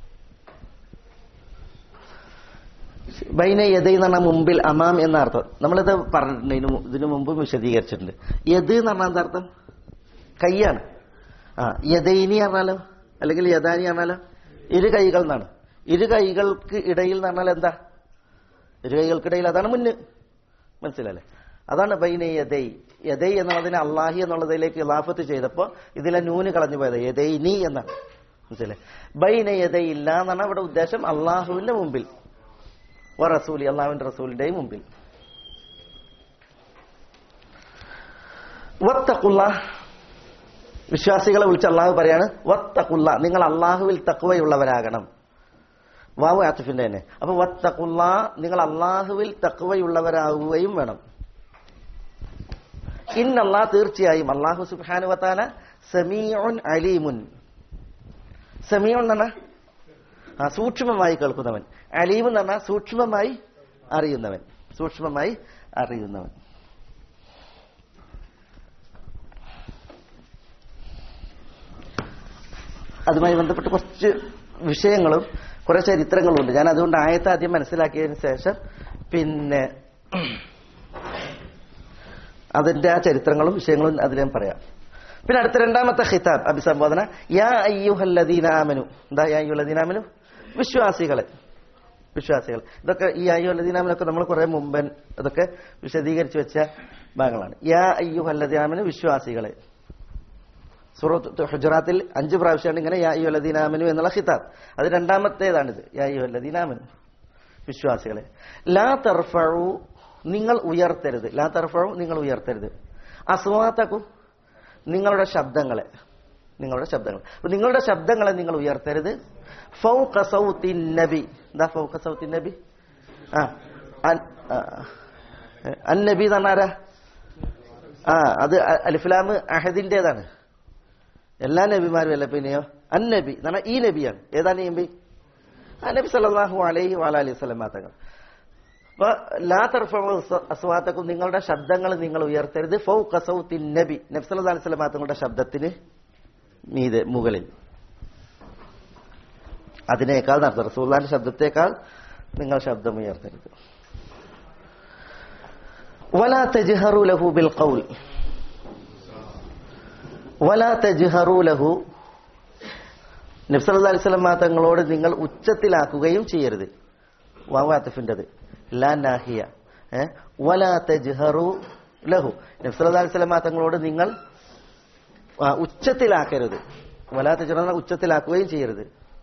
Speaker 2: ബൈന യദ് എന്ന് പറഞ്ഞാൽ മുമ്പിൽ അമാം എന്ന അർത്ഥം നമ്മളിത് പറഞ്ഞിട്ടുണ്ട് ഇതിനു മു- ഇതിനു മുമ്പ് വിശദീകരിച്ചിട്ടുണ്ട് യദ് എന്ന് പറഞ്ഞാൽ എന്താ അർത്ഥം കൈയാണ് ആ യദൈനി പറഞ്ഞാലോ അല്ലെങ്കിൽ യദാനി പറഞ്ഞാലോ ഇരു കൈകൾ എന്നാണ് ഇരു കൈകൾക്ക് ഇടയിൽ എന്ന് പറഞ്ഞാൽ എന്താ ഇരു കൈകൾക്കിടയിൽ അതാണ് മുന്ന് മനസ്സിലല്ലേ അതാണ് ബൈന യദൈ യദൈ എന്നുള്ളതിനെ അള്ളാഹി എന്നുള്ളതിലേക്ക് ഇലാഫത്ത് ചെയ്തപ്പോ ഇതിലെ നൂന് കളഞ്ഞു പോയത് യദൈനി എന്നാണ് മനസ്സിലെ ബൈന യദൈ ഇല്ല എന്നാണ് ഇവിടെ ഉദ്ദേശം അള്ളാഹുവിന്റെ മുമ്പിൽ വ റസൂലി അള്ളാഹുവിന്റെ റസൂലിന്റെയും മുമ്പിൽ വത്തക്കുള്ള വിശ്വാസികളെ വിളിച്ച് അള്ളാഹു പറയാണ് വത്തക്കുള്ള നിങ്ങൾ അള്ളാഹുവിൽ തക്കുവയുള്ളവരാകണം വാവു ആത്തിഫിന്റെ തന്നെ അപ്പൊ വത്തക്കുള്ള നിങ്ങൾ അള്ളാഹുവിൽ തക്കുവയുള്ളവരാകുകയും വേണം ഇന്നല്ലാ തീർച്ചയായും അള്ളാഹു സുബ്ഹാനു വത്താല സമീഉൻ അലീമുൻ സമീഉൻ എന്ന് പറഞ്ഞാൽ ആ സൂക്ഷ്മമായി കേൾക്കുന്നവൻ അലീം എന്ന് പറഞ്ഞാൽ സൂക്ഷ്മമായി അറിയുന്നവൻ സൂക്ഷ്മമായി അറിയുന്നവൻ അതുമായി ബന്ധപ്പെട്ട് കുറച്ച് വിഷയങ്ങളും കുറെ ചരിത്രങ്ങളും ഉണ്ട് ഞാൻ അതുകൊണ്ട് ആയത്തെ ആദ്യം മനസ്സിലാക്കിയതിന് ശേഷം പിന്നെ അതിന്റെ ആ ചരിത്രങ്ങളും വിഷയങ്ങളും അതിൽ ഞാൻ പറയാം പിന്നെ അടുത്ത രണ്ടാമത്തെ ഖിതാബ് അഭിസംബോധന യാ അയ്യുഹല്ലദീന ആമനു എന്താ യാ അയ്യുഹല്ലദീന ആമനു വിശ്വാസികളെ വിശ്വാസികൾ ഇതൊക്കെ ഈ അയ്യുഹല്ലദീനാമനൊക്കെ നമ്മൾ കുറെ മുമ്പൻ ഇതൊക്കെ വിശദീകരിച്ചു വെച്ച ഭാഗങ്ങളാണ് യാ അയ്യുഹല്ലദീന ആമനു വിശ്വാസികളെ സൂറത്ത് ഹുജറാത്തിൽ അഞ്ച് പ്രാവശ്യമാണ് ഇങ്ങനെ യാ അയ്യുഹല്ലദീനാമനു എന്നുള്ള ഖിതാബ് അത് രണ്ടാമത്തേതാണിത് യാ അയ്യുഹല്ലദീനാമനു വിശ്വാസികളെ ലാ തർഫഴു നിങ്ങൾ ഉയർത്തരുത് ലാ തർഫഴു നിങ്ങൾ ഉയർത്തരുത് അസ്വാത്തക്കും നിങ്ങളുടെ ശബ്ദങ്ങളെ നിങ്ങളുടെ ശബ്ദങ്ങൾ അപ്പൊ നിങ്ങളുടെ ശബ്ദങ്ങളെ നിങ്ങൾ ഉയർത്തരുത് ഫൗക സൗത്തിൻ നബി എന്താ ഫൗക സൗത്തിൻ നബി ആ അൻ- ആ, അൻ നബി എന്ന് പറഞ്ഞാരാ ആ അത് അ- അലിഫ്ലാം അഹദിന്റേതാണ് എല്ലാ നബിമാരും അല്ല പിന്നെയോ അൻ നബി എന്ന് പറഞ്ഞാൽ ഈ നബിയാണ് ഏതാണ് ഈ നബി ആ നബി സല്ലല്ലാഹു അലൈഹി വഅല അലൈഹി വസല്ലം തങ്ങൾ അപ്പൊ ലാ തർഫഉ അസ്വാത്തക്കും നിങ്ങളുടെ ശബ്ദങ്ങൾ നിങ്ങൾ ഉയർത്തരുത് ഫൗക സൗത്തിൻ നബി നബി സല്ലല്ലാഹു അലൈഹി വസല്ലം തങ്ങളുടെ ശബ്ദത്തിന് മീതെ മുകളിൽ അതിനേക്കാൾ നടത്തും റസൂല്ലാന്റെ ശബ്ദത്തേക്കാൾ നിങ്ങൾ ശബ്ദം ഉയർത്തരുത് വലാ തജ്ഹറു ലഹു ബിൽ ഖൗൽ വലാ തജ്ഹറു ലഹു നബി സല്ലല്ലാഹു അലൈഹി വസല്ലം തങ്ങളോട് നിങ്ങൾ ഉച്ചത്തിലാക്കുകയും ചെയ്യരുത് വാവാത്തിഫിൻ്റെത് ലാ നാഹിയ ഏ? വലാ തജ്ഹറു ലഹു നബി സല്ലല്ലാഹു അലൈഹി വസല്ലം തങ്ങളോട് നിങ്ങൾ ആ, ഉച്ചത്തിലാക്കരുത് വലാ തജ്ഹറു ഉച്ചത്തിലാക്കുകയും ചെയ്യരുത്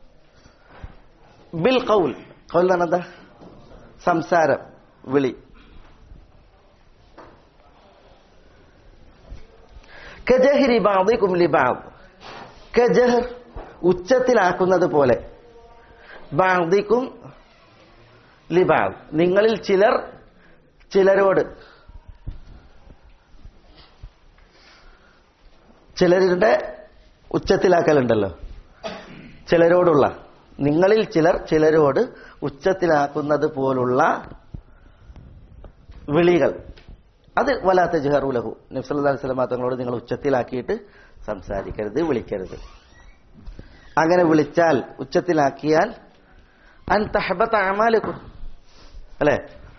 Speaker 2: ബിൽ കൗൽ കൗൽ എന്ന് പറഞ്ഞാൽ എന്താ സംസാരം വിളി കജഹരി ബാദികും ലിബാദ് കജഹർ ഉച്ചത്തിലാക്കുന്നത് പോലെ ബാദിക്കും ലിബാദ് നിങ്ങളിൽ ചിലർ ചിലരോട് ചിലരുടെ ഉച്ചത്തിലാക്കലുണ്ടല്ലോ ചിലരോടുള്ള നിങ്ങളിൽ ചിലർ ചിലരോട് ഉച്ചത്തിലാക്കുന്നത് പോലുള്ള വിളികൾ അത് വലാത്ത ജഹറുലഹു നബ്സല്ലാ സ്വലമാ തങ്ങളോട് നിങ്ങൾ ഉച്ചത്തിലാക്കിയിട്ട് സംസാരിക്കരുത് വിളിക്കരുത് അങ്ങനെ വിളിച്ചാൽ ഉച്ചത്തിലാക്കിയാൽ അൻ തഹബത്ത് അമാലക്കും അല്ലെ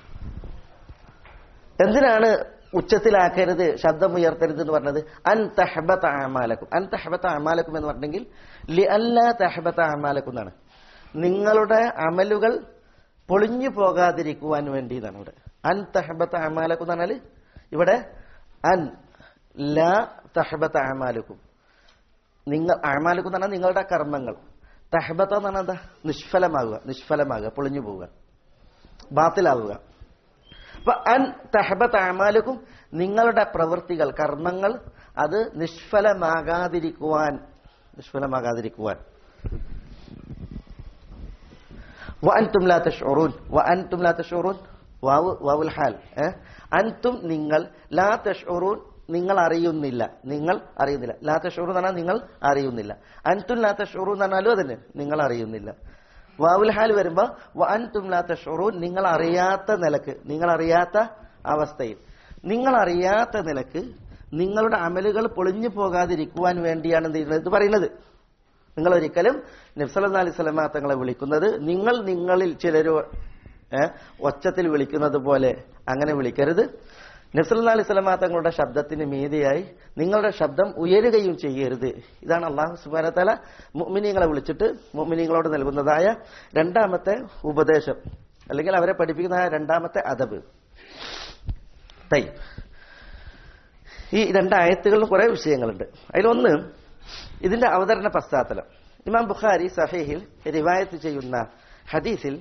Speaker 2: എന്തിനാണ് ഉച്ചത്തിലാക്കരുത് ശബ്ദം ഉയർത്തരുത് എന്ന് പറഞ്ഞത് അൻ തഹബത്ത് അമാലക്കും അൻ തഹബത്ത് അമാലക്കും എന്ന് പറഞ്ഞെങ്കിൽ ലി അല്ല തഹബത്ത് അമാലക്കും എന്നാണ് നിങ്ങളുടെ അമലുകൾ പൊളിഞ്ഞു പോകാതിരിക്കുവാൻ വേണ്ടി എന്നാണ് ഇവിടെ അൻ തഹബത്ത് അമാലക്കും എന്ന് പറഞ്ഞാൽ ഇവിടെ അൻ ല തഹബത്ത് അമാലക്കും നിങ്ങൾ അമാലക്കും എന്ന് പറഞ്ഞാൽ നിങ്ങളുടെ കർമ്മങ്ങൾ തഹബത്ത് എന്ന് പറഞ്ഞാൽ എന്താ നിഷ്ഫലമാകുക നിഷ്ഫലമാകുക പൊളിഞ്ഞു പോവുക ബാത്തിലാവുക അപ്പൊ അൻ തഹബത്ത് അമാലക്കും നിങ്ങളുടെ പ്രവൃത്തികൾ കർമ്മങ്ങൾ അത് നിഷ്ഫലമാകാതിരിക്കുവാൻ നിഷ്ഫലമാകാതിരിക്കുവാൻ വഅൻതും ലാ തഷ്ഉറൂൻ വഅൻതും ലാ തഷ്ഉറൂൻ വാവ് വാവുൽ ഹാൽ ഏ? അൻതും നിങ്ങൾ ലാ തഷ്ഉറൂൻ നിങ്ങൾ അറിയുന്നില്ല നിങ്ങൾ അറിയുന്നില്ല ലാ തഷ്ഉറൂൻ എന്ന് പറഞ്ഞാൽ നിങ്ങൾ അറിയുന്നില്ല അൻതും ലാ തഷ്ഉറൂൻ എന്ന് പറഞ്ഞാലും അതന്നെ നിങ്ങൾ അറിയുന്നില്ല വാവുൽ ഹാൽ വരുമ്പോ വഅൻതും ലാ തഷ്ഉറൂൻ നിങ്ങൾ അറിയാത്ത നിലക്ക് നിങ്ങൾ അറിയാത്ത അവസ്ഥയിൽ നിങ്ങൾ അറിയാത്ത നിലക്ക് നിങ്ങളുടെ അമലുകൾ പൊളിഞ്ഞു പോകാതിരിക്കുവാൻ വേണ്ടിയാണ് എന്ത് ചെയ്യുന്നത് ഇത് പറയുന്നത് നിങ്ങൾ ഒരിക്കലും നബ്സല്ലാ അലൈഹി സ്വലമ തങ്ങളെ വിളിക്കുന്നത് നിങ്ങൾ നിങ്ങളിൽ ചിലര് ഏ, ഒച്ചത്തിൽ വിളിക്കുന്നത് പോലെ അങ്ങനെ വിളിക്കരുത് നബ്സല്ലാ അലൈഹി സ്വലമ തങ്ങളുടെ ശബ്ദത്തിന് മീതിയായി നിങ്ങളുടെ ശബ്ദം ഉയരുകയും ചെയ്യരുത് ഇതാണ് അള്ളാഹു സുബാനത്തല മുഅ്മിനീങ്ങളെ വിളിച്ചിട്ട് മുഅ്മിനീങ്ങളോട് നൽകുന്നതായ രണ്ടാമത്തെ ഉപദേശം അല്ലെങ്കിൽ അവരെ പഠിപ്പിക്കുന്നതായ രണ്ടാമത്തെ അദബ് തൈ ഈ രണ്ടായത്തുകളിലും കുറെ വിഷയങ്ങളുണ്ട് അതിലൊന്ന് ഇതിന്റെ അവതരണ പശ്ചാത്തലം ഇമാം ബുഖാരി സഹീഹിൽ റിവായത്ത് ചെയ്യുന്ന ഹദീസിൽ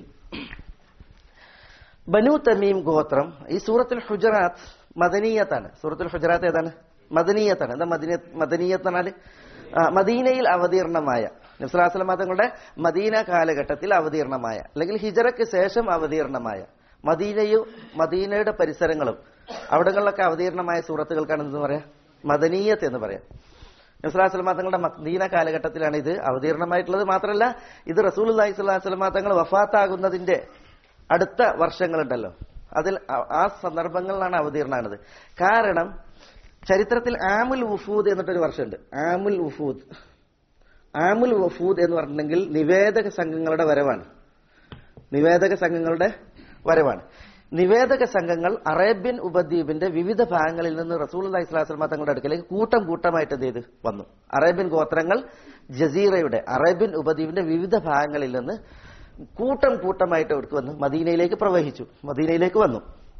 Speaker 2: ബനു തമീം ഗോത്രം ഈ സൂറത്തുൽ ഹുജറാത്ത് മദനീയത്താണ് സൂറത്തുൽ ഹുജറാത്ത് ഏതാണ് മദനീയത്താണ് എന്താ മദീന മദനീയത്ത് എന്നാൽ ആ, മദീനയിൽ അവതീർണമായ നബ്സലാസ്ലം തങ്ങളുടെ മദീന കാലഘട്ടത്തിൽ അവതീർണമായ അല്ലെങ്കിൽ ഹിജറയ്ക്ക് ശേഷം അവതീർണമായ മദീനയും മദീനയുടെ പരിസരങ്ങളും അവിടങ്ങളിലൊക്കെ അവതീർണമായ സൂറത്തുകൾക്കാണ് എന്ന് പറയാം മദനീയത്ത് എന്ന് പറയാം നബ്സലാസ്ലമ തങ്ങളുടെ മദീന കാലഘട്ടത്തിലാണ് ഇത് അവതീർണമായിട്ടുള്ളത് മാത്രമല്ല ഇത് റസൂൽ അള്ളഹി സ്വലാസ്ലമ തങ്ങൾ വഫാത്താകുന്നതിന്റെ അടുത്ത വർഷങ്ങളുണ്ടല്ലോ അതിൽ ആ- ആ സന്ദർഭങ്ങളിലാണ് അവതീർണമാണത് കാരണം ചരിത്രത്തിൽ ആമുൽ വുഫൂദ് എന്നിട്ടൊരു വർഷമുണ്ട് ആമുൽ വുഫൂദ് ആമുൽ വഫൂദ് എന്ന് പറഞ്ഞിട്ടുണ്ടെങ്കിൽ നിവേദക സംഘങ്ങളുടെ വരവാണ് നിവേദക സംഘങ്ങളുടെ വരവാണ് നിവേദക സംഘങ്ങൾ അറേബ്യൻ ഉപദ്വീപിന്റെ വിവിധ ഭാഗങ്ങളിൽ നിന്ന് റസൂൽ അലൈഹി സ്വലാസ്ലമ തങ്ങളുടെ അടുക്കലേക്ക് കൂട്ടം കൂട്ടമായിട്ട് എന്ത് ചെയ്ത് വന്നു അറേബ്യൻ ഗോത്രങ്ങൾ ജസീറയുടെ അറേബ്യൻ ഉപദ്വീപിന്റെ വിവിധ ഭാഗങ്ങളിൽ നിന്ന് കൂട്ടം കൂട്ടമായിട്ട് അവർക്ക് വന്ന് മദീനയിലേക്ക് പ്രവഹിച്ചു മദീനയിലേക്ക് വന്നു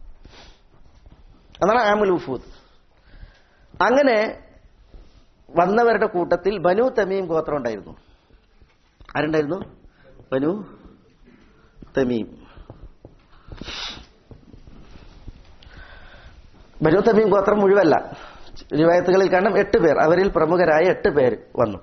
Speaker 2: അതാണ് ആമുൽ ഉഫൂദ് അങ്ങനെ വന്നവരുടെ കൂട്ടത്തിൽ ബനു തമീം ഗോത്രം ഉണ്ടായിരുന്നു ആരുണ്ടായിരുന്നു ബനു തമീം ബനു തമീം ഗോത്രം മുഴുവല്ല റിവായത്തുകളിൽ കാണും എട്ട് പേർ അവരിൽ പ്രമുഖരായ എട്ട് പേര് വന്നു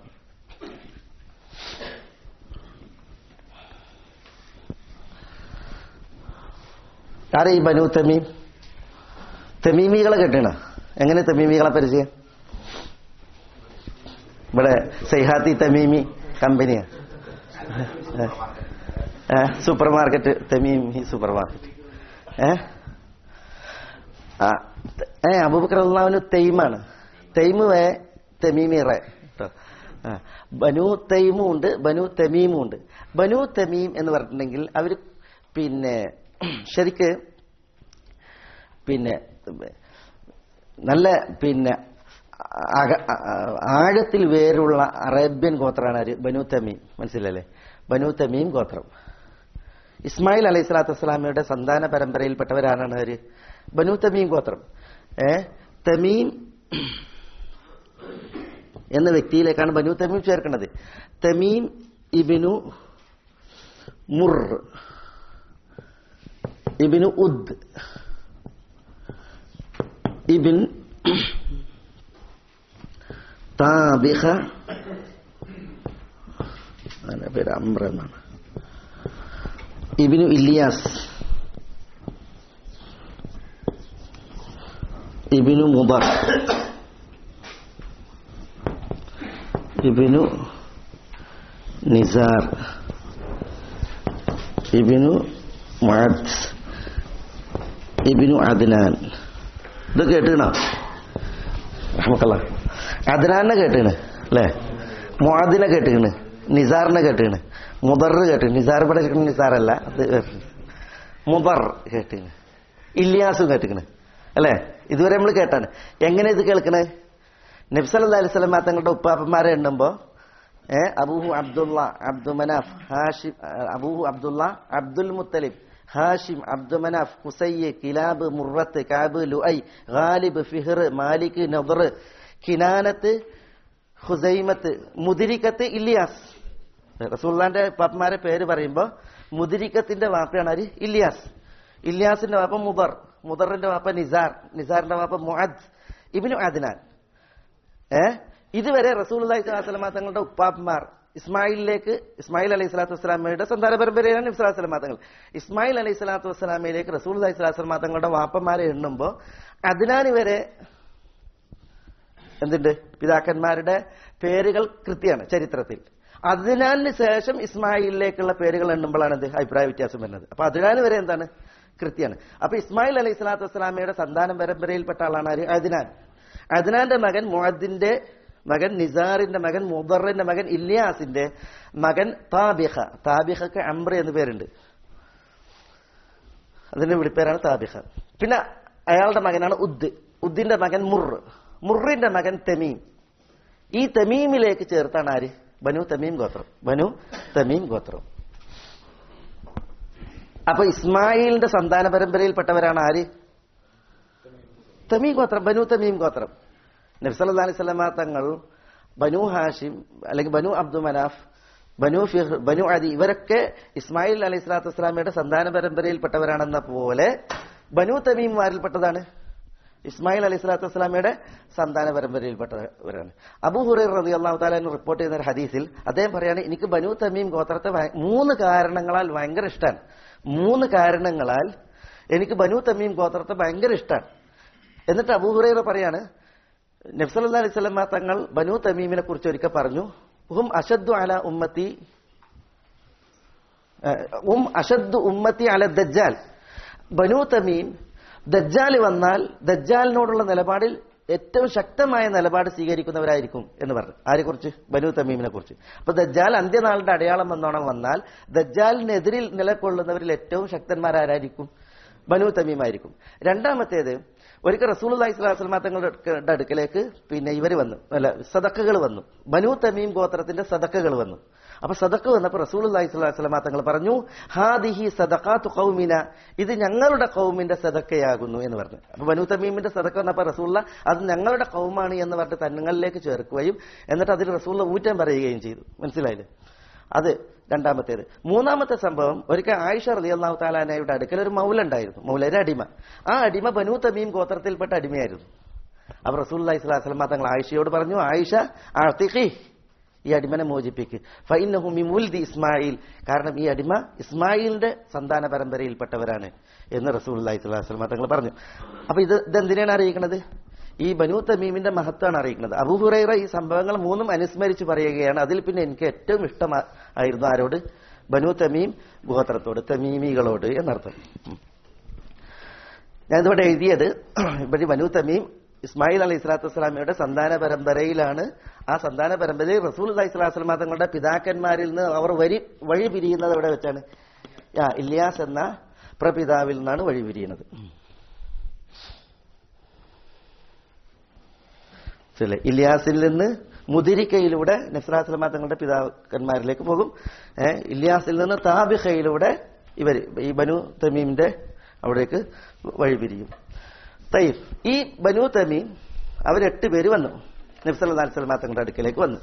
Speaker 2: ആരാ ഈ ബനു തമീം തമീമികളെ കെട്ടണ എങ്ങനെ തമീമികളെ പരിചയം ഇവിടെ സൈഹാത്തി തമീമി കമ്പനിയാ supermarket Tamimi supermarket ഏ ആ, ത- ഏ അബൂബക്കർ അള്ളാഹുവിന് തെയ്മാണ് തെയ്മ് വേ തമീമി റേ ട്ടോ. ആ, ബനു തൈമും ഉണ്ട് ബനു തമീമും ഉണ്ട് ബനു തമീം എന്ന് പറഞ്ഞിട്ടുണ്ടെങ്കിൽ അവർ പിന്നെ ശരിക്ക് പിന്നെ നല്ല പിന്നെ അക- ആ- ആഴത്തിൽ വേരുള്ള അറേബ്യൻ ഗോത്രമാണ് ആര് ബനു തമീം മനസ്സിലല്ലേ ബനു തമീം ഗോത്രം ഇസ്മായിൽ അലൈഹി സ്വലാത്തു വസ്സലാമയുടെ സന്താന പരമ്പരയിൽപ്പെട്ടവരാണ് അവര് ബനു തമീം ഗോത്രം ഏ തമീം എന്ന വ്യക്തിയിലേക്കാണ് ബനു തമീം ചേർക്കുന്നത് തമീം ഇബിനു മുർ ഇബിനു ഉദ് ഇബിൻ താബിഹ അവന്റെ പേര് അമ്ര എന്നാണ് ഇബിനു ഇല്ലിയാസ് ഇബിനു മുബർ ഇബിനു നിസാർ ഇബിനു മുഅദ് ഇബിനു അദ്നാൻ ഇത് കേട്ടുകണോ റഹ്മക്കല്ല അദ്നാനെ കേട്ടുകണ് അല്ലേ മുഅദിനെ കേട്ടുകണ് നിസാറിനെ കേട്ടുകണ് മുദർ കേട്ടു നിസാർ ഇവിടെ കേൾക്കുന്ന നിസാറല്ല അത് മുദർ കേട്ടുകണ് ഇല്യാസും കേട്ടുകണ് അല്ലേ ഇതുവരെ നമ്മൾ കേട്ടാണ് എങ്ങനെ ഇത് കേൾക്കണേ നബ്സല്ലാ അലൈഹി സ്വലമ തങ്ങളുടെ ഉപ്പാപ്പന്മാരെ എണ്ണുമ്പോ ഏ അബൂഹു അബ്ദുള്ള അബ്ദു മനാഫ് ഹാഷിം അബൂഹു Abdullah Abdul Muttalib Hashim Abd Manaf Qusayy Kilab Murrah Kaab Luay Ghalib Fihr Malik Nadr Kinanah ഹുസൈമത്ത് മുദിരിക്കത്ത് ഇല്ലിയാസ് റസൂള്ളാന്റെ പാപ്പന്മാരെ പേര് പറയുമ്പോ മുദിരിക്കത്തിന്റെ വാപ്പയാണ് ആര് ഇല്ലിയാസ് ഇല്ലിയാസിന്റെ വാപ്പ മുദർ മുദറിന്റെ വാപ്പ നിസാർ നിസാറിന്റെ വാപ്പ മുഅദ് ഇബിനു അദ്നാൻ ഏ ഇതുവരെ റസൂൽ സ്വലാസ്ലമ തങ്ങളുടെ ഉപ്പാപ്പന്മാർ ഇസ്മായിലിലേക്ക് ഇസ്മായിൽ അലൈഹി സ്വലാത്തു വസ്സലാമയുടെ സന്താന പരമ്പരയാണ് ഇസ്ലാസ്ലമ തങ്ങൾ ഇസ്മായിൽ അലൈഹി സ്വലാത്തു വസ്സലാമയിലേക്ക് റസൂൽ അലൈഹി സ്വലാസ്ലമ തങ്ങളുടെ വാപ്പന്മാരെ എണ്ണുമ്പോ അതിനാന് വരെ എന്തുണ്ട് പിതാക്കന്മാരുടെ പേരുകൾ കൃത്യമാണ് ചരിത്രത്തിൽ അതിനാലിന് ശേഷം ഇസ്മായിലിലേക്കുള്ള പേരുകൾ എണ്ണുമ്പോഴാണ് എന്ത് അഭിപ്രായ വ്യത്യാസം വരുന്നത് അപ്പൊ അതിനാല് വരെ എന്താണ് കൃത്യമാണ് അപ്പൊ ഇസ്മായിൽ അലൈഹി സ്വലാത്തു വസ്സലാമയുടെ സന്താന പരമ്പരയിൽപ്പെട്ട ആളാണ് ആര് അദ്നാൻ അദ്നാന്റെ മകൻ മുഅദ്ദിന്റെ മകൻ നിസാറിന്റെ മകൻ മുദറിന്റെ മകൻ ഇല്യാസിന്റെ മകൻ താബിഹ താബിഹക്ക് അംബ്ര എന്ന് പേരുണ്ട് അതിന്റെ വിളിപ്പേരാണ് താബിഹ പിന്നെ അയാളുടെ മകനാണ് ഉദ് ഉദ്ദിന്റെ മകൻ മുർ മുറിന്റെ മകൻ തമീം ഈ തമീമിലേക്ക് ചേർത്താണ് ആര് ബനു തമീം ഗോത്രം ബനു തമീം ഗോത്രം അപ്പൊ ഇസ്മായിലിന്റെ സന്താന പരമ്പരയിൽപ്പെട്ടവരാണ് ആര് തമീം ഗോത്രം ബനു തമീം ഗോത്രം നബ്സല്ലാ അലൈഹി സ്വലമ തങ്ങൾ ബനു ഹാഷിം അല്ലെങ്കിൽ ബനു അബ്ദു മനാഫ് ബനു ഫിഹ് ബനു അദി ഇവരൊക്കെ ഇസ്മായിൽ അലൈഹി സ്വലാത്തു വസ്സലാമയുടെ സന്താന പരമ്പരയിൽപ്പെട്ടവരാണെന്ന പോലെ ബനു തമീംമാരിൽപ്പെട്ടതാണ് ഇസ്മായിൽ അലൈഹി സ്വലാത്തു വസ്സലാമയുടെ സന്താന പരമ്പരയിൽപ്പെട്ടവരാണ് അബു ഹുറൈർ റതി അള്ളാഹു താലാൻ റിപ്പോർട്ട് ചെയ്യുന്ന ഒരു ഹദീസിൽ അദ്ദേഹം പറയാണ് എനിക്ക് ബനു തമീം ഗോത്രത്തെ ഭയ- മൂന്ന് കാരണങ്ങളാൽ ഭയങ്കര ഇഷ്ടമാണ് മൂന്ന് കാരണങ്ങളാൽ എനിക്ക് ബനു തമീം ഗോത്രത്തെ ഭയങ്കര ഇഷ്ടമാണ് എന്നിട്ട് അബൂ ഹുറൈറ പറയാണ് നബ്സല്ലാ അലൈഹി സ്വലമ തങ്ങൾ ബനു തമീമിനെ കുറിച്ച് ഒരിക്കൽ പറഞ്ഞു ഹും അഷദ്ദു അല ഉമ്മത്തി ഏഹ്, ഉം അഷദ്ദു ഉമ്മത്തി അല ദജ്ജാൽ ബനു തമീം ദജ്ജാൽ വന്നാൽ ദജ്ജാലിനോടുള്ള നിലപാടിൽ ഏറ്റവും ശക്തമായ നിലപാട് സ്വീകരിക്കുന്നവരായിരിക്കും എന്ന് പറഞ്ഞു ആരെക്കുറിച്ച് ബനു തമീമിനെ കുറിച്ച് അപ്പൊ ദജ്ജാൽ അന്ത്യനാളിന്റെ അടയാളം വന്നോണം വന്നാൽ ദജ്ജാലിനെതിരിൽ നിലകൊള്ളുന്നവരിൽ ഏറ്റവും ശക്തന്മാരാരായിരിക്കും ബനു തമീമായിരിക്കും രണ്ടാമത്തേത് ഒരിക്കൽ റസൂൽ അലൈഹി സ്വലാസ്ലമ തങ്ങളുടെ അടുക്കലേക്ക് പിന്നെ ഇവർ വന്നു അല്ല സദക്കകൾ വന്നു ബനു തമീം ഗോത്രത്തിന്റെ സദക്കകൾ വന്നു അപ്പൊ സദക്ക വന്നപ്പോൾ റസൂൽ അലൈഹി സ്വലാസ്ലമ തങ്ങൾ പറഞ്ഞു ഹാദിഹി സദക്കാത്തു കൗമിന ഇത് ഞങ്ങളുടെ കൗമിന്റെ സദക്കയാകുന്നു എന്ന് പറഞ്ഞു അപ്പൊ ബനു തമീമിന്റെ സദക്ക വന്നപ്പോൾ റസൂള്ള അത് ഞങ്ങളുടെ കൗമാണ് എന്ന് പറഞ്ഞിട്ട് തന്നിങ്ങളിലേക്ക് ചേർക്കുകയും എന്നിട്ട് അതിൽ റസൂള്ള ഊറ്റം പറയുകയും ചെയ്തു മനസ്സിലായില്ലേ അത് രണ്ടാമത്തേത് മൂന്നാമത്തെ സംഭവം ഒരിക്കൽ ആയിഷ റലി അള്ളാഹു താലാനയുടെ അടുക്കൽ ഒരു മൗല ഉണ്ടായിരുന്നു മൗല ഒരു അടിമ ആ അടിമ ബനു തമീം ഗോത്രത്തിൽപ്പെട്ട അടിമയായിരുന്നു അപ്പൊ റസൂൽ ഇസ്ലാസ്ലമ തങ്ങൾ ആയിഷയോട് പറഞ്ഞു ആയിഷ ആർത്തിഖി ഈ അടിമനെ മോചിപ്പിക്ക് ഫൈനഹു മിമുൽദി ഇസ്മായിൽ കാരണം ഈ അടിമ ഇസ്മായിലിന്റെ സന്താന പരമ്പരയിൽപ്പെട്ടവരാണ് എന്ന് റസൂൽ ഇസ്ലാസ്ലമ തങ്ങൾ പറഞ്ഞു അപ്പൊ ഇത് ഇതെന്തിനാണ് അറിയിക്കുന്നത് ഈ ബനു തമീമിന്റെ മഹത്വമാണ് അറിയിക്കുന്നത് അബൂ ഹുറൈറ ഈ സംഭവങ്ങൾ മൂന്നും അനുസ്മരിച്ച് പറയുകയാണ് അതിൽ പിന്നെ എനിക്ക് ഏറ്റവും ഇഷ്ടമായിരുന്നു ആരോട് ബനു തമീം ഗോത്രത്തോട് തമീമികളോട് എന്നർത്ഥം ഉം. ഞാനിതിവിടെ എഴുതിയത് ഇവിടെ ബനു തമീം ഇസ്മായിൽ അലി ഇസ്ലാത്തു വസ്സലാമയുടെ സന്താന പരമ്പരയിലാണ് ആ സന്താന പരമ്പരയിൽ റസൂൽ അലൈഹി സ്വലാസ്ലമ തങ്ങളുടെ പിതാക്കന്മാരിൽ നിന്ന് അവർ വരി വഴി പിരിയുന്നത് എവിടെ വെച്ചാണ് ആ ഇല്യാസ് എന്ന പ്രപിതാവിൽ നിന്നാണ് വഴി പിരിയുന്നത് ശരി ഇല്യാസിൽ നിന്ന് മുതിരിക്കയിലൂടെ നസ്രാസ്ലമ തങ്ങളുടെ പിതാക്കന്മാരിലേക്ക് പോകും ഏഹ് ഇല്യാസിൽ നിന്ന് താബിഖയിലൂടെ ഇവർ ഈ ബനു തമീമിന്റെ അവിടേക്ക് വഴി പിരിയും തയ്യബ് ഈ ബനു തമീം അവർ എട്ട് പേര് വന്നു നബ്സല്ലാ സ്വലമ തങ്ങളുടെ അടുക്കലേക്ക് വന്നു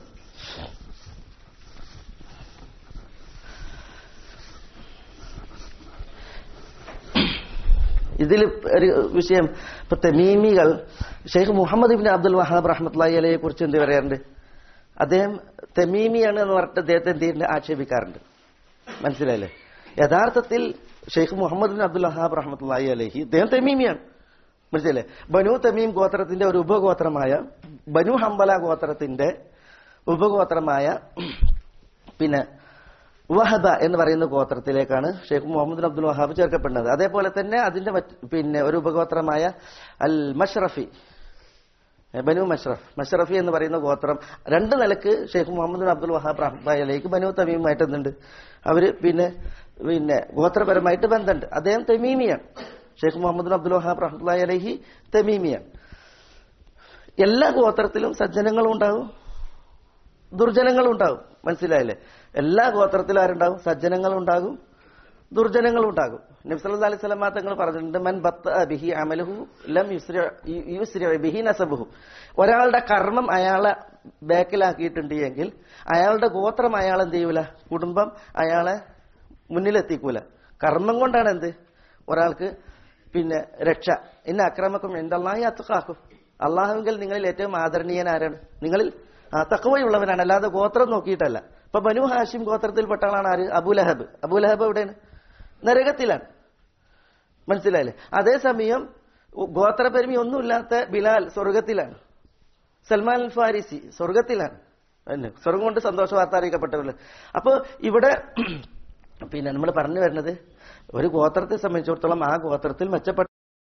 Speaker 2: ഇതിൽ ഒരു വിഷയം ഇപ്പൊ തമീമികൾ ഷെയ്ഖ് മുഹമ്മദ് ഇബിൻ അബ്ദുൽ വഹാബ് റഹ്മത്ലായി അലയെ കുറിച്ച് എന്ത് പറയാറുണ്ട് അദ്ദേഹം തമീമിയാണ് എന്ന് പറഞ്ഞിട്ട് അദ്ദേഹത്തെ എന്ത് ചെയ്യുന്നുണ്ട് ആക്ഷേപിക്കാറുണ്ട് മനസ്സിലായില്ലേ യഥാർത്ഥത്തിൽ Sheikh Muhammad bin Abdul Wahhab റഹ്മത്ലായി അലഹി അദ്ദേഹം തമീമിയാണ് മനസ്സിലല്ലേ ബനു തമീം ഗോത്രത്തിന്റെ ഒരു ഉപഗോത്രമായ ബനു ഹംബല ഗോത്രത്തിന്റെ ഉപഗോത്രമായ പിന്നെ വഹബ എന്ന് പറയുന്ന ഗോത്രത്തിലേക്കാണ് ഷെയ്ഖ് മുഹമ്മദ് അബ്ദുൽ വഹാബ് ചേർക്കപ്പെടുന്നത് അതേപോലെ തന്നെ അതിന്റെ മറ്റ് പിന്നെ ഒരു ഉപഗോത്രമായ അൽ മഷ്റഫി ഏ, ബനു മഷ്റഫ് മഷ്റഫി എന്ന് പറയുന്ന ഗോത്രം രണ്ട് നിലക്ക് Sheikh Muhammad bin Abdul Wahhab റഹ്മത്തുള്ളാഹിലേക്ക് ബനു തമീമുമായിട്ട് എന്തുണ്ട് അവര് പിന്നെ പിന്നെ ഗോത്രപരമായിട്ട് ബന്ധമുണ്ട് അദ്ദേഹം തമീമിയാണ് Sheikh Muhammad bin Abdul Wahhab റഹ്മത്തുള്ളാഹി അലൈഹി തമീമിയാണ് എല്ലാ ഗോത്രത്തിലും സജ്ജനങ്ങളും ഉണ്ടാവും ദുർജനങ്ങളും ഉണ്ടാകും മനസ്സിലായില്ലേ എല്ലാ ഗോത്രത്തിലും ആരുണ്ടാകും സജ്ജനങ്ങളും ഉണ്ടാകും ദുർജനങ്ങളും ഉണ്ടാകും നബ്സല്ലാ അലൈഹി സ്വലമാ തങ്ങൾ പറഞ്ഞിട്ടുണ്ട് മൻ ബത്ത ബിഹി അമലുഹു ലം യുസ്രി യുസ്രി ബിഹി നസബുഹു ഒരാളുടെ കർമ്മം അയാളെ ബാക്കിലാക്കിയിട്ടുണ്ട് എങ്കിൽ അയാളുടെ ഗോത്രം അയാൾ എന്ത് ചെയ്യൂല കുടുംബം അയാളെ മുന്നിലെത്തിക്കൂല കർമ്മം കൊണ്ടാണ് എന്ത് ഒരാൾക്ക് പിന്നെ രക്ഷ ഇന്ന അക്രമക്കും എന്തെല്ലാം അത്തക്കാക്കും അള്ളാഹുവിൽ നിങ്ങളിൽ ഏറ്റവും ആദരണീയൻ ആരാണ് നിങ്ങളിൽ ആ, തക്കവയുള്ളവനാണ് അല്ലാതെ ഗോത്രം നോക്കിയിട്ടല്ല ഇപ്പൊ ബനു ഹാഷിം ഗോത്രത്തിൽപ്പെട്ട ആളാണ് ആര് അബുലഹബ് അബുലഹബ് എവിടെയാണ് നരകത്തിലാണ് മനസ്സിലായില്ലേ അതേസമയം ഗോത്രപരിമി ഒന്നുമില്ലാത്ത ബിലാൽ സ്വർഗത്തിലാണ് സൽമാൻ അൽ ഫാരിസി സ്വർഗത്തിലാണ് അല്ലേ? സ്വർഗം കൊണ്ട് സന്തോഷ വാർത്ത അറിയിക്കപ്പെട്ടവര് അപ്പൊ ഇവിടെ പിന്നെ നമ്മൾ പറഞ്ഞു വരുന്നത് ഒരു ഗോത്രത്തെ സംബന്ധിച്ചിടത്തോളം ആ ഗോത്രത്തിൽ മെച്ചപ്പെട്ട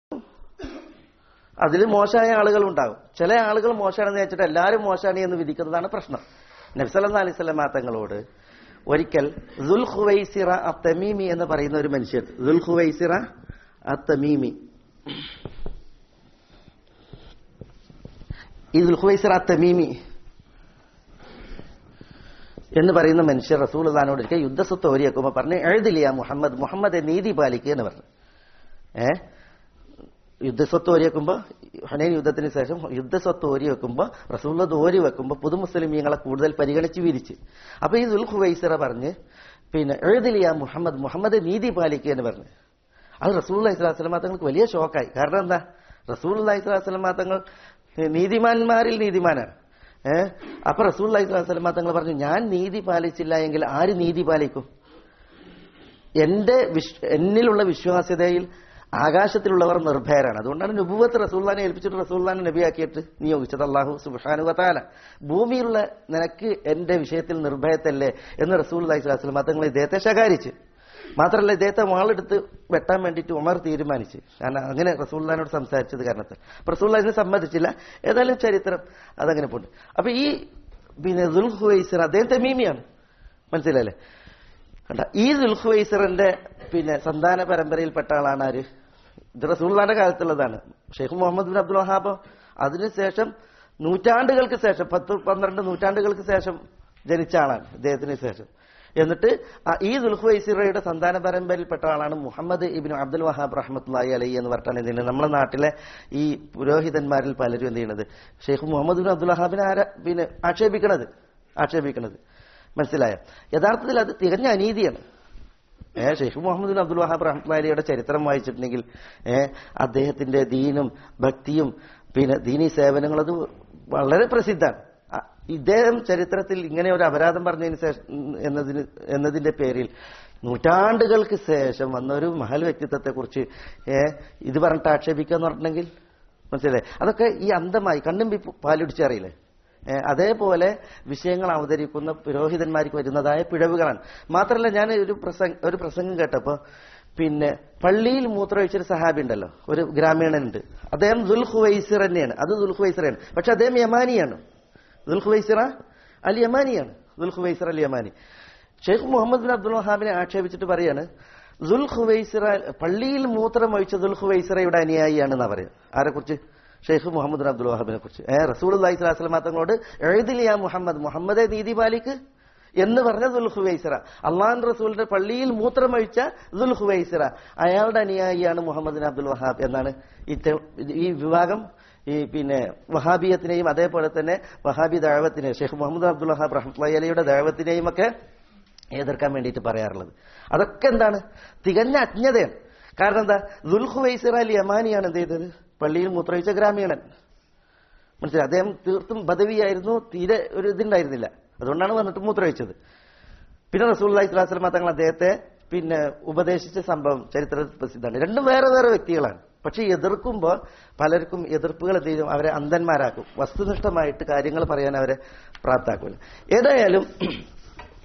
Speaker 2: അതിൽ മോശമായ ആളുകൾ ഉണ്ടാകും ചില ആളുകൾ മോശമാണെന്ന് വെച്ചിട്ട് എല്ലാവരും മോശമാണ് എന്ന് വിധിക്കുന്നതാണ് പ്രശ്നം നബ്സല്ലാ അലൈഹി സ്വലം തങ്ങളോട് ഒരിക്കൽ ദുൽ ഹുവൈസിറ അത്തമീമി എന്ന് പറയുന്ന ഒരു മനുഷ്യൻ ദുൽ ഹുവൈസിറ അത്തമീമി ഈ ദുൽ ഹുവൈസിറ അത്തമീമി എന്ന് പറയുന്ന മനുഷ്യർ റസൂൽ ഖാനോട് ഒരിക്കൽ യുദ്ധസ്വത്ത് ഓരിയാക്കുമ്പോൾ പറഞ്ഞു എഴുതില്ല മുഹമ്മദ് മുഹമ്മദ് നീതി പാലിക്കുക എന്ന് പറഞ്ഞു ഏ യുദ്ധസ്വത്ത് ഓരി വെക്കുമ്പോൾ ഹനൈൻ യുദ്ധത്തിന് ശേഷം യുദ്ധസ്വത്ത് ഓരി വെക്കുമ്പോൾ റസൂള്ളത് ഓരി വെക്കുമ്പോൾ പുതുമുസ്ലിമീങ്ങളെ കൂടുതൽ പരിഗണിച്ച് വിരിച്ച് അപ്പൊ ഈ ദുൽ ഹുവൈസിറ പറഞ്ഞ് പിന്നെ എഴുതില്ല മുഹമ്മദ് മുഹമ്മദ് നീതി പാലിക്കുക എന്ന് പറഞ്ഞു അത് റസൂൽ അലൈഹിസ്ലാം തങ്ങൾക്ക് വലിയ ഷോക്കായി കാരണം എന്താ റസൂൽ അലൈഹിസ്ലാം തങ്ങൾ നീതിമാന്മാരിൽ നീതിമാനാണ് ഏഹ് അപ്പൊ റസൂൽ അലൈഹിസ്ലാം തങ്ങൾ പറഞ്ഞു ഞാൻ നീതി പാലിച്ചില്ല എങ്കിൽ ആര് നീതി പാലിക്കും എന്റെ വിശ്- എന്നിലുള്ള വിശ്വാസ്യതയിൽ ആകാശത്തിലുള്ളവർ നിർഭയരാണ് അതുകൊണ്ടാണ് നുബുവത്ത് റസൂല്ലാനെ ഏൽപ്പിച്ചിട്ട് റസൂല്ലാനെ നബിയാക്കിയിട്ട് നിയോഗിച്ചത് അള്ളാഹു സുബാനുവത്താല ഭൂമിയിലുള്ള നിനക്ക് എന്റെ വിഷയത്തിൽ നിർഭയത്തല്ലേ എന്ന് റസൂൽ അലൈഹി സ്വലാസ്ലം തങ്ങൾ ഇദ്ദേഹത്തെ ശകാരിച്ച് മാത്രമല്ല ഇദ്ദേഹത്തെ വാളെടുത്ത് വെട്ടാൻ വേണ്ടിയിട്ട് ഉമർ തീരുമാനിച്ചു കാരണം അങ്ങനെ റസൂല്ലാനോട് സംസാരിച്ചത് കാരണത്തിൽ അപ്പൊ റസൂല്ല അതിനെ സമ്മതിച്ചില്ല ഏതായാലും ചരിത്രം അതങ്ങനെ പോണ്ട് അപ്പൊ ഈ പിന്നെ ദുൽഹുവൈസർ അദ്ദേഹം തമീമിയാണ് മനസ്സിലല്ലേ കണ്ട ഈ ദുൽഖുവൈസറിന്റെ പിന്നെ സന്താന പരമ്പരയിൽപ്പെട്ട ആളാണ് ആര് ഇത് റസൂള്ളാന്റെ കാലത്തുള്ളതാണ് Sheikh Muhammad bin Abdul Wahhab അതിനുശേഷം നൂറ്റാണ്ടുകൾക്ക് ശേഷം പത്ത് പന്ത്രണ്ട് നൂറ്റാണ്ടുകൾക്ക് ശേഷം ജനിച്ച ആളാണ് ഇദ്ദേഹത്തിന് ശേഷം എന്നിട്ട് ആ ഈ ദുൽഖുവൈസിറയുടെ സന്താന പരമ്പരയിൽപ്പെട്ട ആളാണ് മുഹമ്മദ് ഇബിൻ അബ്ദുൽ വഹാബ് റഹ്മത്തുള്ളാഹി അലൈ എന്ന് പറഞ്ഞാണ് ഇതിന് നമ്മുടെ നാട്ടിലെ ഈ പുരോഹിതന്മാരിൽ പലരും എന്ത് ചെയ്യണത് ഷെയ്ഖ് മുഹമ്മദ് ബിൻ അബ്ദുൽ വഹാബിനെ ആരാ പിന്നെ ആക്ഷേപിക്കണത് ആക്ഷേപിക്കണത് മനസ്സിലായോ യഥാർത്ഥത്തിൽ അത് തികഞ്ഞ അനീതിയാണ് ഏ Sheikh Muhammad bin Abdul Wahhab റഹ്മത്തുള്ളാഹിയുടെ ചരിത്രം വായിച്ചിട്ടുണ്ടെങ്കിൽ ഏ അദ്ദേഹത്തിന്റെ ദീനും ഭക്തിയും പിന്നെ ദീനീ സേവനങ്ങളും അത് വളരെ പ്രസിദ്ധമാണ് ആ, ഇദ്ദേഹം ചരിത്രത്തിൽ ഇങ്ങനെ ഒരു അപരാധം പറഞ്ഞതിന് ശേഷം എന്നതിന് എന്നതിന്റെ പേരിൽ നൂറ്റാണ്ടുകൾക്ക് ശേഷം വന്ന ഒരു മഹൽ വ്യക്തിത്വത്തെ കുറിച്ച് ഏ ഇത് പറഞ്ഞിട്ട് ആക്ഷേപിക്കുക എന്ന് പറഞ്ഞിട്ടുണ്ടെങ്കിൽ മനസ്സിലായി അതൊക്കെ ഈ അന്ധമായി കണ്ണും പി പാലുടിച്ചറിയില്ലേ ഏ, അതേപോലെ വിഷയങ്ങൾ അവതരിക്കുന്ന പുരോഹിതന്മാർക്ക് വരുന്നതായ പിഴവുകളാണ് മാത്രമല്ല ഞാൻ ഒരു പ്രസംഗ ഒരു പ്രസംഗം കേട്ടപ്പോ പിന്നെ പള്ളിയിൽ മൂത്രമൊഴിച്ചൊരു സഹാബി ഉണ്ടല്ലോ ഒരു ഗ്രാമീണനുണ്ട് അദ്ദേഹം ദുൽ ഹുവൈസിർ തന്നെയാണ് അത് ദുൽ ഹുവൈസിറാണ് പക്ഷെ അദ്ദേഹം യമാനിയാണ് ദുൽ ഹുവൈസിറ അൽ യമാനിയാണ് Dhul Khuwaisir al Yamani Sheikh Muhammad bin Abdul വഹാബിനെ ആക്ഷേപിച്ചിട്ട് പറയാണ് ദുൽ ഹുവൈസിറ പള്ളിയിൽ മൂത്രം ഒഴിച്ച ദുൽ ഹുവൈസിറയുടെ അനുയായിയാണെന്നാ പറയുന്നത് ആരെക്കുറിച്ച് ഷെയ്ഖ് മുഹമ്മദ് ബിൻ അബ്ദുൽ വഹാബിനെ കുറിച്ച് ഏ റസൂൽ അള്ളഹി സ്വലാസ്ലം തങ്ങളോട് എഴുതില്ല മുഹമ്മദ് മുഹമ്മദെ നീതി പാലിക്ക് എന്ന് പറഞ്ഞ ദുൽ ഹുവൈസിറ അള്ളാൻ റസൂലിന്റെ പള്ളിയിൽ മൂത്രമൊഴിച്ച ദുൽ ഹുവൈസിറ അയാളുടെ അനുയായിയാണ് മുഹമ്മദ് ബിൻ അബ്ദുൽ വഹാബ് എന്നാണ് ഇത്ത- ഈ വിഭാഗം ഈ പിന്നെ വഹാബിയത്തിനെയും അതേപോലെ തന്നെ വഹാബി ദാവത്തിനെ ഷെയ്ഖ് മുഹമ്മദ് അബ്ദുൽ വഹാബ് റഹ്മത്തുള്ളി അലിയുടെ ദാവത്തിനെയും ഒക്കെ എതിർക്കാൻ വേണ്ടിയിട്ട് പറയാറുള്ളത് അതൊക്കെ എന്താണ് തികഞ്ഞ അജ്ഞതയാണ് കാരണം എന്താ ദുൽഹുവൈസിറ അൽ യമാനിയാണ് എന്ത് ചെയ്തത് പള്ളിയിൽ മൂത്രയിച്ച ഗ്രാമീണൻ മനസ്സിലായി അദ്ദേഹം തീർത്തും ബദവിയായിരുന്നു തീരെ ഒരു ഇതുണ്ടായിരുന്നില്ല അതുകൊണ്ടാണ് വന്നിട്ട് മൂത്രമൊഴിച്ചത് പിന്നെ റസൂൽ ഇസ്ലാസ്ലമ തങ്ങൾ അദ്ദേഹത്തെ പിന്നെ ഉപദേശിച്ച സംഭവം ചരിത്രത്തിൽ പ്രസിദ്ധമാണ് രണ്ടും വേറെ വേറെ വ്യക്തികളാണ് പക്ഷെ എതിർക്കുമ്പോൾ പലർക്കും എതിർപ്പുകൾ എന്ത് ചെയ്യും അവരെ അന്ധന്മാരാക്കും വസ്തുനിഷ്ഠമായിട്ട് കാര്യങ്ങൾ പറയാൻ അവരെ പ്രാപ്താക്കൂല ഏതായാലും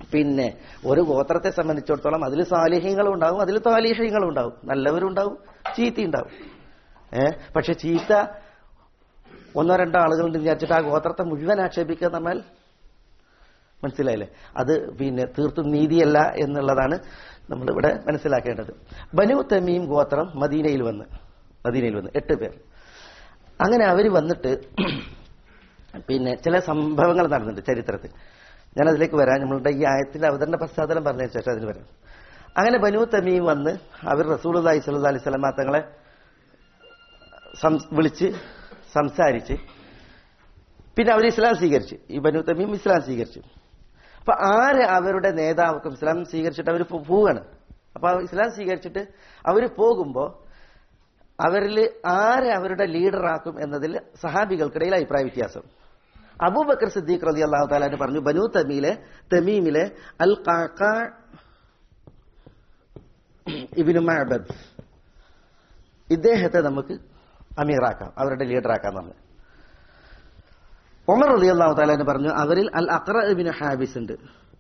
Speaker 2: പിന്നെ ഒരു ഗോത്രത്തെ സംബന്ധിച്ചിടത്തോളം അതിൽ സാലിഹ്യങ്ങളും ഉണ്ടാവും അതിൽ താലിഹ്യങ്ങളും ഉണ്ടാവും നല്ലവരും ഉണ്ടാവും ചീത്ത ഉണ്ടാവും ഏ പക്ഷെ ചീത്ത ഒന്നോ രണ്ടോ ആളുകളുണ്ട് വിചാരിച്ചിട്ട് ആ ഗോത്രത്തെ മുഴുവൻ ആക്ഷേപിക്കുക എന്ന് പറഞ്ഞാൽ മനസ്സിലായില്ലേ അത് പിന്നെ തീർത്തും നീതിയല്ല എന്നുള്ളതാണ് നമ്മളിവിടെ മനസ്സിലാക്കേണ്ടത് ബനു തമീം ഗോത്രം മദീനയിൽ വന്ന് മദീനയിൽ വന്ന് എട്ട് പേർ അങ്ങനെ അവർ വന്നിട്ട് പിന്നെ ചില സംഭവങ്ങൾ നടന്നിട്ടുണ്ട് ചരിത്രത്തിൽ ഞാൻ അതിലേക്ക് വരാം നമ്മളുടെ ഈ ആയത്തിന്റെ അവതരണ പശ്ചാത്തലം പറഞ്ഞതിന് ശേഷം അതിന് വരാം അങ്ങനെ ബനു തമീം വന്ന് അവർ റസൂൽ അലൈഹി സ്വല്ലു അലൈഹി സ്വലമാ തങ്ങളെ സം- വിളിച്ച് സംസാരിച്ച് പിന്നെ അവർ ഇസ്ലാം സ്വീകരിച്ചു ഈ ബനു തമീം ഇസ്ലാം സ്വീകരിച്ചു അപ്പൊ ആര് അവരുടെ നേതാവൊക്കെ ഇസ്ലാം സ്വീകരിച്ചിട്ട് അവർ പോവുകയാണ് അപ്പൊ ആ ഇസ്ലാം സ്വീകരിച്ചിട്ട് അവർ പോകുമ്പോ അവരിൽ ആരെ അവരുടെ ലീഡറാക്കും എന്നതിൽ സഹാബികൾക്കിടയിൽ അഭിപ്രായ വ്യത്യാസം അബൂബക്കർ സിദ്ദീഖ് റലി അള്ളാഹു താലാന് പറഞ്ഞു ബനു തമീലെ തമീമിലെ അൽ കാക്ക ഇബിനു മഅബദ് ഇദ്ദേഹത്തെ നമുക്ക് അമീറാക്കാം അവരുടെ ലീഡറാക്കാം നമ്മൾ ഉമർ റലി അള്ളാഹു താലാന് പറഞ്ഞു അവരിൽ അൽ അക്ര ഇബിന് ഹാബിസ് ഉണ്ട്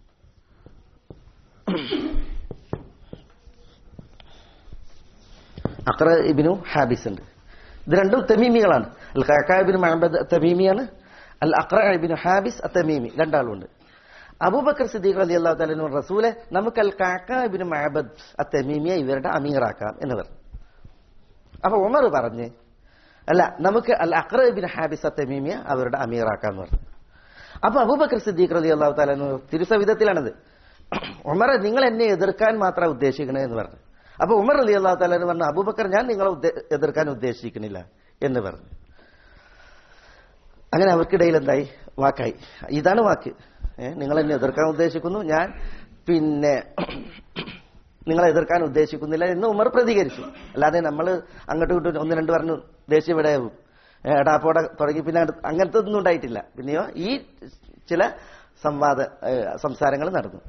Speaker 2: അക്ര ഇബിനു ഹാബിസ് ഉണ്ട് ഇത് രണ്ടും തമീമികളാണ് അൽ കാക്കാബിന് മഹബദ് തമീമിയാണ് അൽ അക്ര ഇബിനു ഹാബിസ് തമീമി രണ്ടാളുണ്ട് അബൂബക്കർ സിദ്ദീഖ് അലി അള്ളാഹു തലു റസൂലെ നമുക്ക് അൽ കാക്കാബിന് മഹബദ് തമീമിയെ ഇവരുടെ അമീറാക്കാം എന്ന് പറഞ്ഞു അപ്പൊ ഉമർ പറഞ്ഞ് അല്ല നമുക്ക് അൽ അക്ര ഇബിൻ ഹാബിസ് തമീമിയെ അവരുടെ അമീറാക്കാന്ന് പറഞ്ഞു അപ്പൊ അബൂബക്കർ സിദ്ദീഖ് റലി അള്ളാഹു താലു തിരുസവിധത്തിലാണത് ഉമറെ നിങ്ങൾ എന്നെ എതിർക്കാൻ മാത്രം ഉദ്ദേശിക്കണേ എന്ന് പറഞ്ഞു അപ്പൊ ഉമർ അലി അള്ളാഹു താലാന് പറഞ്ഞു അബൂബക്കർ ഞാൻ നിങ്ങളെ ഉദ്ദേ- എതിർക്കാൻ ഉദ്ദേശിക്കുന്നില്ല എന്ന് പറഞ്ഞു അങ്ങനെ അവർക്കിടയിൽ എന്തായി വാക്കായി ഇതാണ് വാക്ക് ഏ, നിങ്ങൾ എന്നെ എതിർക്കാൻ ഉദ്ദേശിക്കുന്നു ഞാൻ പിന്നെ നിങ്ങളെ എതിർക്കാൻ ഉദ്ദേശിക്കുന്നില്ല എന്ന് ഉമർ പ്രതികരിച്ചു അല്ലാതെ നമ്മൾ അങ്ങോട്ടും ഇങ്ങോട്ടും ഒന്ന് രണ്ട് പറഞ്ഞു ദേഷ്യം വിടയാവും എടാപ്പോടെ തുടങ്ങി പിന്നെ അടുത്ത് അങ്ങനത്തെ ഒന്നും ഉണ്ടായിട്ടില്ല പിന്നെയോ ഈ ചില സംവാദ ഏ, സംസാരങ്ങൾ നടന്നു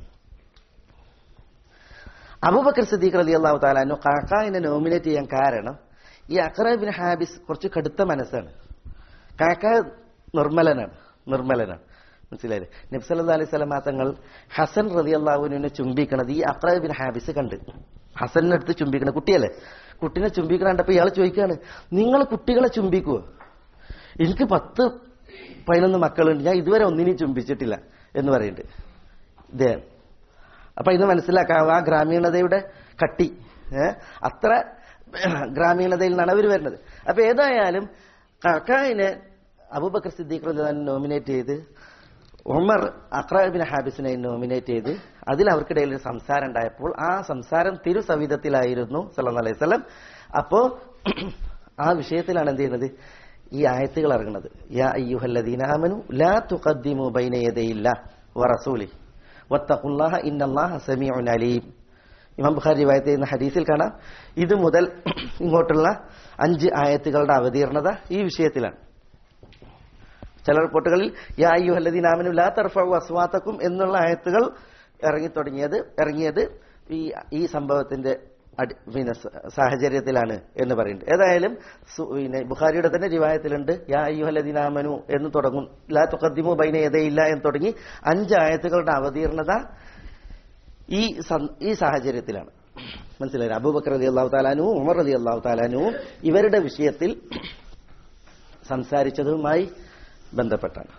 Speaker 2: അബൂബക്കർ സിദ്ദീഖ് റലി അള്ളാഹു താലാനു കാക്കായിനെ നോമിനേറ്റ് ചെയ്യാൻ കാരണം ഈ അക്രബിൻ ഹാബിസ് കുറച്ച് കടുത്ത മനസ്സാണ് കാക്ക നിർമ്മലനാണ് നിർമ്മലനാണ് മനസ്സിലായില്ലേ നബ്സല്ലാ അലൈഹി സ്വലമാ തങ്ങൾ ഹസൻ റലി അള്ളാഹുവിനെ ചുംബിക്കണത് ഈ അക്രബിൻ ഹാബിസ് കണ്ട് ഹസനെ അടുത്ത് ചുംബിക്കണ കുട്ടിയല്ലേ കുട്ടിനെ ചുംബിക്കണ കണ്ടപ്പോ ഇയാൾ ചോദിക്കാണ് നിങ്ങൾ കുട്ടികളെ ചുംബിക്കുവോ എനിക്ക് പത്ത് പതിനൊന്ന് മക്കളുണ്ട് ഞാൻ ഇതുവരെ ഒന്നിനെയും ചുംബിച്ചിട്ടില്ല എന്ന് പറയുന്നുണ്ട് ഇദ്ദേഹം അപ്പൊ ഇത് മനസ്സിലാക്കാം ആ ഗ്രാമീണതയുടെ കട്ടി ഏ? അത്ര ഗ്രാമീണതയിൽ നിന്നാണ് അവർ വരുന്നത് അപ്പൊ ഏതായാലും കക്കായിനെ അബൂബക്കർ സിദ്ദീഖ് റളിയല്ലാഹു അൻഹു നോമിനേറ്റ് ചെയ്ത് ഉമർ അക്രാബിൻ ഹാബിസിനെ നോമിനേറ്റ് ചെയ്ത് അതിൽ അവർക്കിടയിൽ ഒരു സംസാരം ഉണ്ടായപ്പോൾ ആ സംസാരം തിരുസവിധത്തിലായിരുന്നു സല്ലല്ലാഹു അലൈഹി വസല്ലം അപ്പോ ആ വിഷയത്തിലാണ് എന്ത് ചെയ്യുന്നത് ഈ ആയത്തുകൾ ഇറങ്ങുന്നത് യാ അയ്യുഹല്ലദീന ആമനു ലാ തുഖദ്ദിമു ബൈന യദയില്ല വറസൂലി വത്തഖുല്ലാഹ ഇന്നല്ലാഹ സമീഉൻ അലീം ഇമാം ബുഖാരി റിവായത്ത് ചെയ്യുന്ന ഹദീസിൽ കാണാം ഇത് മുതൽ ഇങ്ങോട്ടുള്ള അഞ്ച് ആയത്തുകളുടെ അവതീർണത ഈ വിഷയത്തിലാണ് ചില റിപ്പോർട്ടുകളിൽ യാ അയ്യുഹല്ലദീന ആമനു ലാ തർഫഉ അസ്വാതക്കും എന്നുള്ള ആയത്തുകൾ ഇറങ്ങി തുടങ്ങിയത് ഇറങ്ങിയത് ഈ ഈ സംഭവത്തിന്റെ അടി- പിന്നെ സ- സാഹചര്യത്തിലാണ് എന്ന് പറയുന്നുണ്ട് ഏതായാലും സു- പിന്നെ ബുഖാരിയുടെ തന്നെ റിവായത്തിലുണ്ട് യാ അയ്യുഹല്ലദീന ആമനു എന്ന് തുടങ്ങും ലാ തുഖദ്ദിമു ബൈന യദയില്ല എന്ന് തുടങ്ങി അഞ്ച് ആയത്തുകളുടെ അവതീർണത ഈ സം- ഈ സാഹചര്യത്തിലാണ് മനസ്സിലായി അബൂബക്കർ അലി അള്ളാഹു താലാനു ഉമർ അലി അള്ളാഹു താലാനു ഇവരുടെ വിഷയത്തിൽ സംസാരിച്ചതുമായി ബന്ധപ്പെട്ടാണ്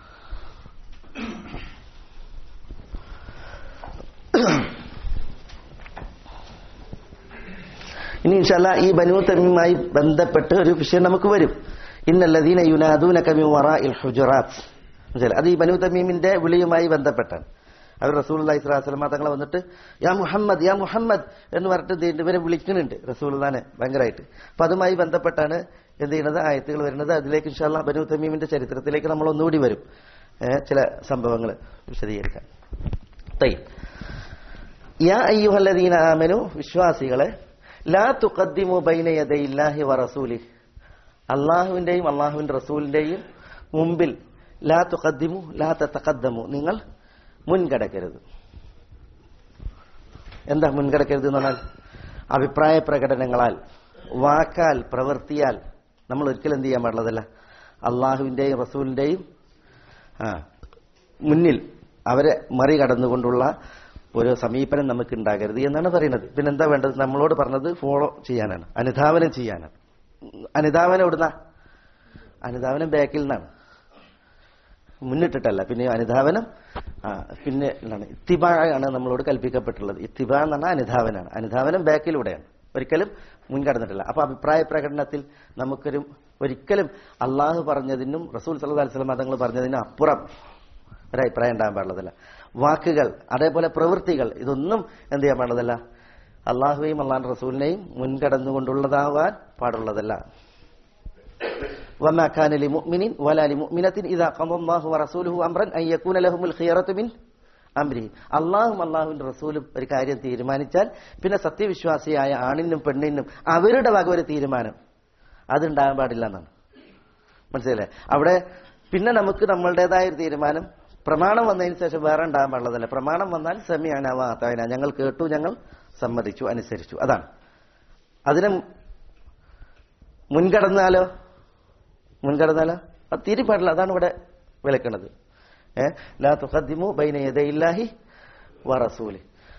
Speaker 2: ഇനി ഇൻഷല്ല ഈ ബനു തമ്മിയുമായി ബന്ധപ്പെട്ട് ഒരു വിഷയം നമുക്ക് വരും ഇന്നല്ലദീന യുനാദൂന കമി വറാഇൽ ഹുജറാത്ത് മനസ്സിലായി അത് ഈ ബനു തമീമിന്റെ വിളിയുമായി ബന്ധപ്പെട്ടാണ് അവർ റസൂൽ അള്ളഹി സ്വലാസ്ലമ തങ്ങളെ വന്നിട്ട് യാ മുഹമ്മദ് യാ മുഹമ്മദ് എന്ന് പറഞ്ഞിട്ട് ദേ ഇവരെ വിളിക്കുന്നുണ്ട് റസൂൽദാനെ ഭയങ്കരമായിട്ട് അപ്പൊ അതുമായി ബന്ധപ്പെട്ടാണ് എന്ത് ചെയ്യുന്നത് ആയത്തുകൾ വരുന്നത് അതിലേക്ക് ഇൻഷാല്ല ബനു തമീമിന്റെ ചരിത്രത്തിലേക്ക് നമ്മൾ ഒന്നുകൂടി വരും ഏ, ചില സംഭവങ്ങൾ വിശദീകരിക്കാൻ തയ്യം യാ അയ്യുഹല്ലദീന ആമനു വിശ്വാസികളെ ലാ തുഖദ്ദിമു ബൈന യദയില്ലാഹി വറസൂലി അള്ളാഹുവിന്റെയും അള്ളാഹുവിന്റെ റസൂലിന്റെയും മുമ്പിൽ ലാ തുഖദ്ദിമു ലാ തഖദ്ദമു നിങ്ങൾ മുൻകടക്കരുത് എന്താ മുൻകടക്കരുത് എന്ന് പറഞ്ഞാൽ അഭിപ്രായ പ്രകടനങ്ങളാൽ വാക്കാൽ പ്രവൃത്തിയാൽ നമ്മൾ ഒരിക്കലും എന്ത് ചെയ്യാൻ പാടുള്ളതല്ല അള്ളാഹുവിന്റെയും റസൂലിന്റെയും ആ, മുന്നിൽ അവരെ മറികടന്നുകൊണ്ടുള്ള ഒരു സമീപനം നമുക്ക് ഉണ്ടാകരുത് എന്നാണ് പറയുന്നത് പിന്നെ എന്താ വേണ്ടത് നമ്മളോട് പറഞ്ഞത് ഫോളോ ചെയ്യാനാണ് അനുധാവനം ചെയ്യാനാണ് അനുധാവനം എവിടുന്ന അനുധാവനം ബാക്കിൽ നിന്നാണ് മുന്നിട്ടിട്ടല്ല പിന്നെ അനുധാവനം ആ പിന്നെ എന്താണ് ഇത്തിബാണ് നമ്മളോട് കൽപ്പിക്കപ്പെട്ടുള്ളത് ഇത്തിബാ എന്ന് പറഞ്ഞാൽ അനുധാവനാണ് അനുധാവനം ബാക്കിലൂടെയാണ് ഒരിക്കലും മുൻകടന്നിട്ടില്ല അപ്പൊ അഭിപ്രായ പ്രകടനത്തിൽ നമുക്കൊരു ഒരിക്കലും അള്ളാഹു പറഞ്ഞതിനും റസൂൽ സല്ലല്ലാഹു അലൈഹി വസല്ലം തങ്ങൾ പറഞ്ഞതിനും അപ്പുറം ഒരഭിപ്രായം ഉണ്ടാകാൻ പാടുള്ളതല്ല വാക്കുകൾ അതേപോലെ പ്രവൃത്തികൾ ഇതൊന്നും എന്ത് ചെയ്യാൻ പാടുള്ളതല്ല അള്ളാഹുവെയും അള്ളാഹ് റസൂലിനെയും മുൻകടന്നുകൊണ്ടുള്ളതാവാൻ പാടുള്ളതല്ല وما كان لمؤمن ولا لمؤمنة إذا قضى الله ورسوله أمرا أن يكون لهم الخيرة من അംരി അള്ളാഹും അള്ളാഹുവിന്റെ റസൂലും ഒരു കാര്യം തീരുമാനിച്ചാൽ പിന്നെ സത്യവിശ്വാസിയായ ആണിനും പെണ്ണിനും അവരുടെ വക ഒരു തീരുമാനം അതുണ്ടാകാൻ പാടില്ല എന്നാണ് മനസ്സിലല്ലേ അവിടെ പിന്നെ നമുക്ക് നമ്മളുടേതായ ഒരു തീരുമാനം പ്രമാണം വന്നതിന് ശേഷം വേറെ ഉണ്ടാകാൻ പാടുള്ളതല്ല പ്രമാണം വന്നാൽ സെമിയാനാവാത്തവന ഞങ്ങൾ കേട്ടു ഞങ്ങൾ സമ്മതിച്ചു അനുസരിച്ചു അതാണ് അതിന് മുൻകടന്നാലോ മുൻകടന്നാലോ അത് തീരെ പാടില്ല അതാണ് ഇവിടെ വിലക്കണത് ഏ ലാ തുഖദ്ദിമു ബൈന യദയില്ലാഹി വറസൂലി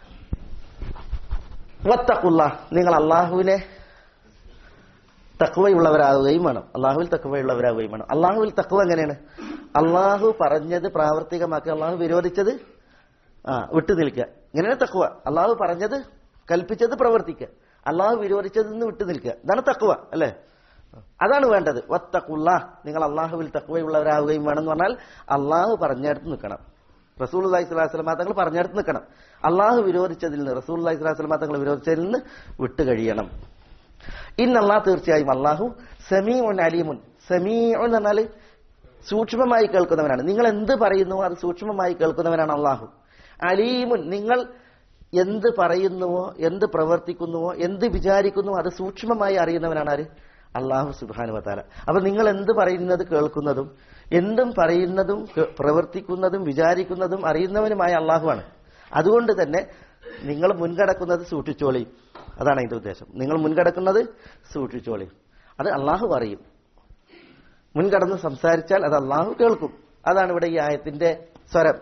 Speaker 2: വത്തഖുല്ല നിങ്ങൾ അള്ളാഹുവിനെ തക്വയുള്ളവരാകുകയും വേണം അള്ളാഹുവിൽ തക്വയുള്ളവരാകുകയും വേണം അള്ളാഹുവിൽ തക്വ എങ്ങനെയാണ് അള്ളാഹു പറഞ്ഞത് പ്രാവർത്തികമാക്കി അള്ളാഹു വിരോധിച്ചത് ആ വിട്ടു നിൽക്കുക ഇങ്ങനെയാണ് തക്വ അള്ളാഹു പറഞ്ഞത് കൽപ്പിച്ചത് പ്രവർത്തിക്കുക അള്ളാഹു വിരോധിച്ചത് നിന്ന് വിട്ടു നിൽക്കുക ഇതാണ് തക്വ അല്ലേ അതാണ് വേണ്ടത് വത്തക്കുള്ള നിങ്ങൾ അള്ളാഹുവിൽ തക്വയുള്ളവരാവുകയും വേണമെന്ന് പറഞ്ഞാൽ അള്ളാഹു പറഞ്ഞെടുത്ത് നിൽക്കണം റസൂൽ അള്ളഹി സ്വലാസ്ലമ തങ്ങൾ പറഞ്ഞെടുത്ത് നിൽക്കണം അള്ളാഹു വിരോധിച്ചതിൽ നിന്ന് റസൂൽ അള്ളഹി സ്വലാസ്ലമ തങ്ങൾ വിരോധിച്ചതിൽ നിന്ന് വിട്ടു കഴിയണം ഇന്നല്ലാ തീർച്ചയായും അള്ളാഹു സമീഉൻ അലീമുൻ സമീഉൻ എന്ന് പറഞ്ഞാൽ സൂക്ഷ്മമായി കേൾക്കുന്നവനാണ് നിങ്ങൾ എന്ത് പറയുന്നുവോ അത് സൂക്ഷ്മമായി കേൾക്കുന്നവനാണ് അള്ളാഹു അലീമുൻ നിങ്ങൾ എന്ത് പറയുന്നുവോ എന്ത് പ്രവർത്തിക്കുന്നുവോ എന്ത് വിചാരിക്കുന്നുവോ അത് സൂക്ഷ്മമായി അറിയുന്നവനാണ് ആര് അള്ളാഹു സുബാനു വത്താല അപ്പൊ നിങ്ങൾ എന്ത് പറയുന്നത് കേൾക്കുന്നതും എന്തും പറയുന്നതും കേ- പ്രവർത്തിക്കുന്നതും വിചാരിക്കുന്നതും അറിയുന്നവനുമായ അള്ളാഹുവാണ് അതുകൊണ്ട് തന്നെ നിങ്ങൾ മുൻകടക്കുന്നത് സൂക്ഷിച്ചോളിയും അതാണ് അതിന്റെ ഉദ്ദേശം നിങ്ങൾ മുൻകടക്കുന്നത് സൂക്ഷിച്ചോളിയും അത് അള്ളാഹു അറിയും മുൻകടന്ന് സംസാരിച്ചാൽ അത് അള്ളാഹു കേൾക്കും അതാണ് ഇവിടെ ഈ ആയത്തിന്റെ സ്വരം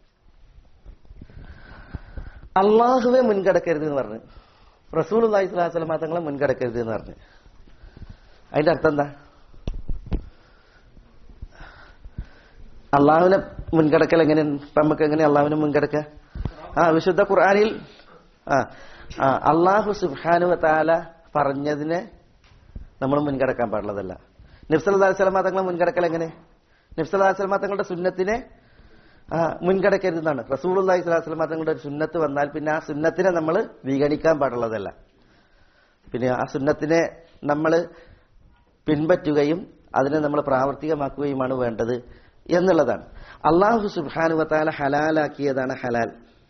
Speaker 2: അള്ളാഹുവെ മുൻകടക്കരുത് എന്ന് പറഞ്ഞു റസൂൽ അള്ളാഹി സ്വലാസ്ലമ തങ്ങളെ മുൻകടക്കരുത് എന്ന് പറഞ്ഞു അതിന്റെ അർത്ഥം എന്താ അള്ളാഹുവിനെ മുൻകടക്കൽ എങ്ങനെ നമുക്ക് എങ്ങനെ അള്ളാഹുവിനെ മുൻകടക്ക ആ വിശുദ്ധ ഖുർആനിൽ ആ ആ അള്ളാഹു സുബ്ഹാനു താല പറഞ്ഞതിനെ നമ്മൾ മുൻകടക്കാൻ പാടുള്ളതല്ല നിഫ്സലി സ്വലമ തങ്ങളെ മുൻകടക്കൽ എങ്ങനെ നിഫ്സലി സ്വലമ തങ്ങളുടെ സുന്നത്തിനെ ആ, മുൻകടക്കരുതെന്നാണ് റസൂൽ അള്ളാഹി സ്വലാസ്ലമ തങ്ങളുടെ ഒരു സുന്നത്ത് വന്നാൽ പിന്നെ ആ സുന്നത്തിനെ നമ്മൾ വിഗണിക്കാൻ പാടുള്ളതല്ല പിന്നെ ആ സുന്നത്തിനെ നമ്മൾ പിൻപറ്റുകയും അതിനെ നമ്മൾ പ്രാവർത്തികമാക്കുകയുമാണ് വേണ്ടത് എന്നുള്ളതാണ് അള്ളാഹു സുബാനുവത്താല ഹലാലാക്കിയതാണ് ഹലാൽ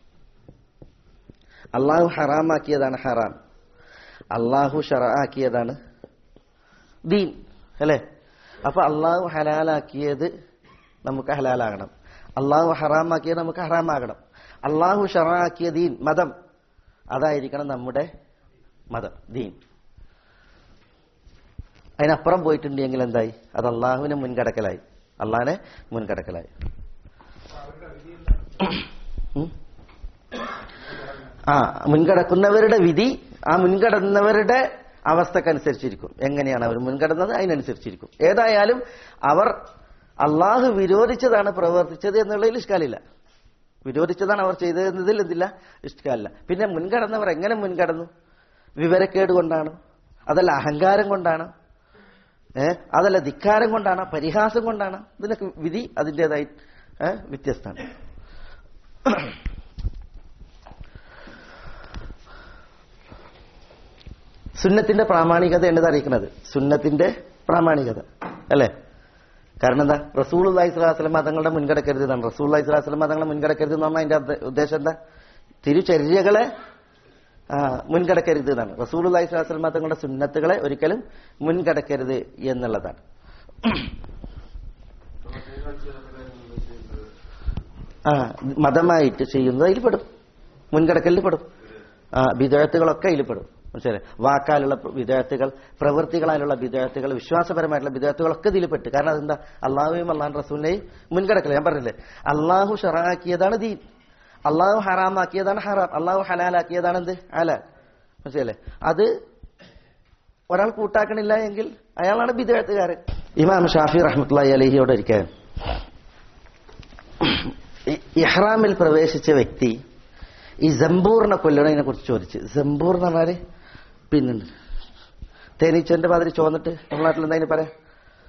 Speaker 2: അള്ളാഹു ഹറാമാക്കിയതാണ് ഹറാം അള്ളാഹു ഷറാക്കിയതാണ് ദീൻ അല്ലേ അപ്പൊ അള്ളാഹു ഹലാലാക്കിയത് നമുക്ക് ഹലാലാകണം അള്ളാഹു ഹറാമാക്കിയത് നമുക്ക് ഹറാമാകണം അള്ളാഹു ഷറാക്കിയ ദീൻ മതം അതായിരിക്കണം നമ്മുടെ മതം ദീൻ അതിനപ്പുറം പോയിട്ടുണ്ടെങ്കിൽ എന്തായി അത് അള്ളാഹുവിനെ മുൻകടക്കലായി അള്ളാഹിനെ മുൻകടക്കലായി ഉം. ആ മുൻകടക്കുന്നവരുടെ വിധി ആ മുൻകടന്നവരുടെ അവസ്ഥക്കനുസരിച്ചിരിക്കും എങ്ങനെയാണ് അവർ മുൻകടന്നത് അതിനനുസരിച്ചിരിക്കും ഏതായാലും അവർ അള്ളാഹു വിരോധിച്ചതാണ് പ്രവർത്തിച്ചത് എന്നുള്ളതിൽ ഇഷ്കാലില്ല വിരോധിച്ചതാണ് അവർ ചെയ്തതെന്നതിൽ എന്തില്ല ഇഷ്കാലില്ല പിന്നെ മുൻകടന്നവർ എങ്ങനെ മുൻകടന്നു വിവരക്കേട് കൊണ്ടാണ് അതല്ല അഹങ്കാരം കൊണ്ടാണ് ഏ അതല്ല ധിക്കാരം കൊണ്ടാണ് പരിഹാസം കൊണ്ടാണ് ഇതിനൊക്കെ വിധി അതിൻ്റെതായി ഏ, വ്യത്യസ്തമാണ് സുന്നത്തിന്റെ പ്രാമാണികത എന്നത് അറിയിക്കുന്നത് സുന്നത്തിന്റെ പ്രാമാണികത അല്ലേ കാരണം എന്താ റസൂൾ അള്ളഹി സ്വലാസ്ലം തങ്ങളുടെ മുൻകടക്കരുത് എന്നാണ് റസൂൾ അള്ളഹി സ്വലാസ്ലം തങ്ങളെ മുൻകടക്കരുത് എന്ന് പറഞ്ഞാൽ അതിന്റെ അർത്ഥ- ഉദ്ദേശം എന്താ തിരുചര്യകളെ ആ, മുൻകടക്കരുത് എന്നാണ് റസൂൽ അള്ളഹി സ്വലാസ്ലം തങ്ങളുടെ സുന്നത്തുകളെ ഒരിക്കലും മുൻകടക്കരുത് എന്നുള്ളതാണ് ആ മതമായിട്ട് ചെയ്യുന്നത് അതിൽ പെടും മുൻകടക്കലിൽ പെടും ആ വിദേഹത്തുകളൊക്കെ അതിൽ പെടും മനസ്സിലായി വാക്കാലുള്ള വിദേഹത്തുകൾ പ്രവൃത്തികളാലുള്ള വിദേഹത്തുകൾ വിശ്വാസപരമായിട്ടുള്ള വിദേഹത്തുകളൊക്കെ ഇതിൽ പെട്ട് കാരണം അതെന്താ അള്ളാഹുവും അള്ളാഹു റസൂലിനെയും മുൻകടക്കൽ ഞാൻ പറഞ്ഞില്ലേ അള്ളാഹു ഷറാക്കിയതാണ് ദീൻ അള്ളാഹു ഹറാമാക്കിയതാണ് ഹറാം അള്ളാഹു ഹലാലാക്കിയതാണ് എന്ത് ഹലാൽ മനസ്സിലല്ലേ അത് ഒരാൾ കൂട്ടാക്കണില്ല എങ്കിൽ അയാളാണ് ബിദഴത്തുകാരൻ ഇമാം ഷാഫി റഹ്മത്തുള്ളി അലഹിയോട് ഇരിക്കാൻ ഇഹ്റാമിൽ പ്രവേശിച്ച വ്യക്തി ഈ ജംബൂറിനെ കൊല്ലണതിനെ കുറിച്ച് ചോദിച്ചു ജംബൂർ എന്ന് പറഞ്ഞാല് പിന്നെ തേനീച്ചന്റെ മാതിരി ചോന്നിട്ട് നമ്മുടെ നാട്ടിൽ എന്താ അതിന് പറയാം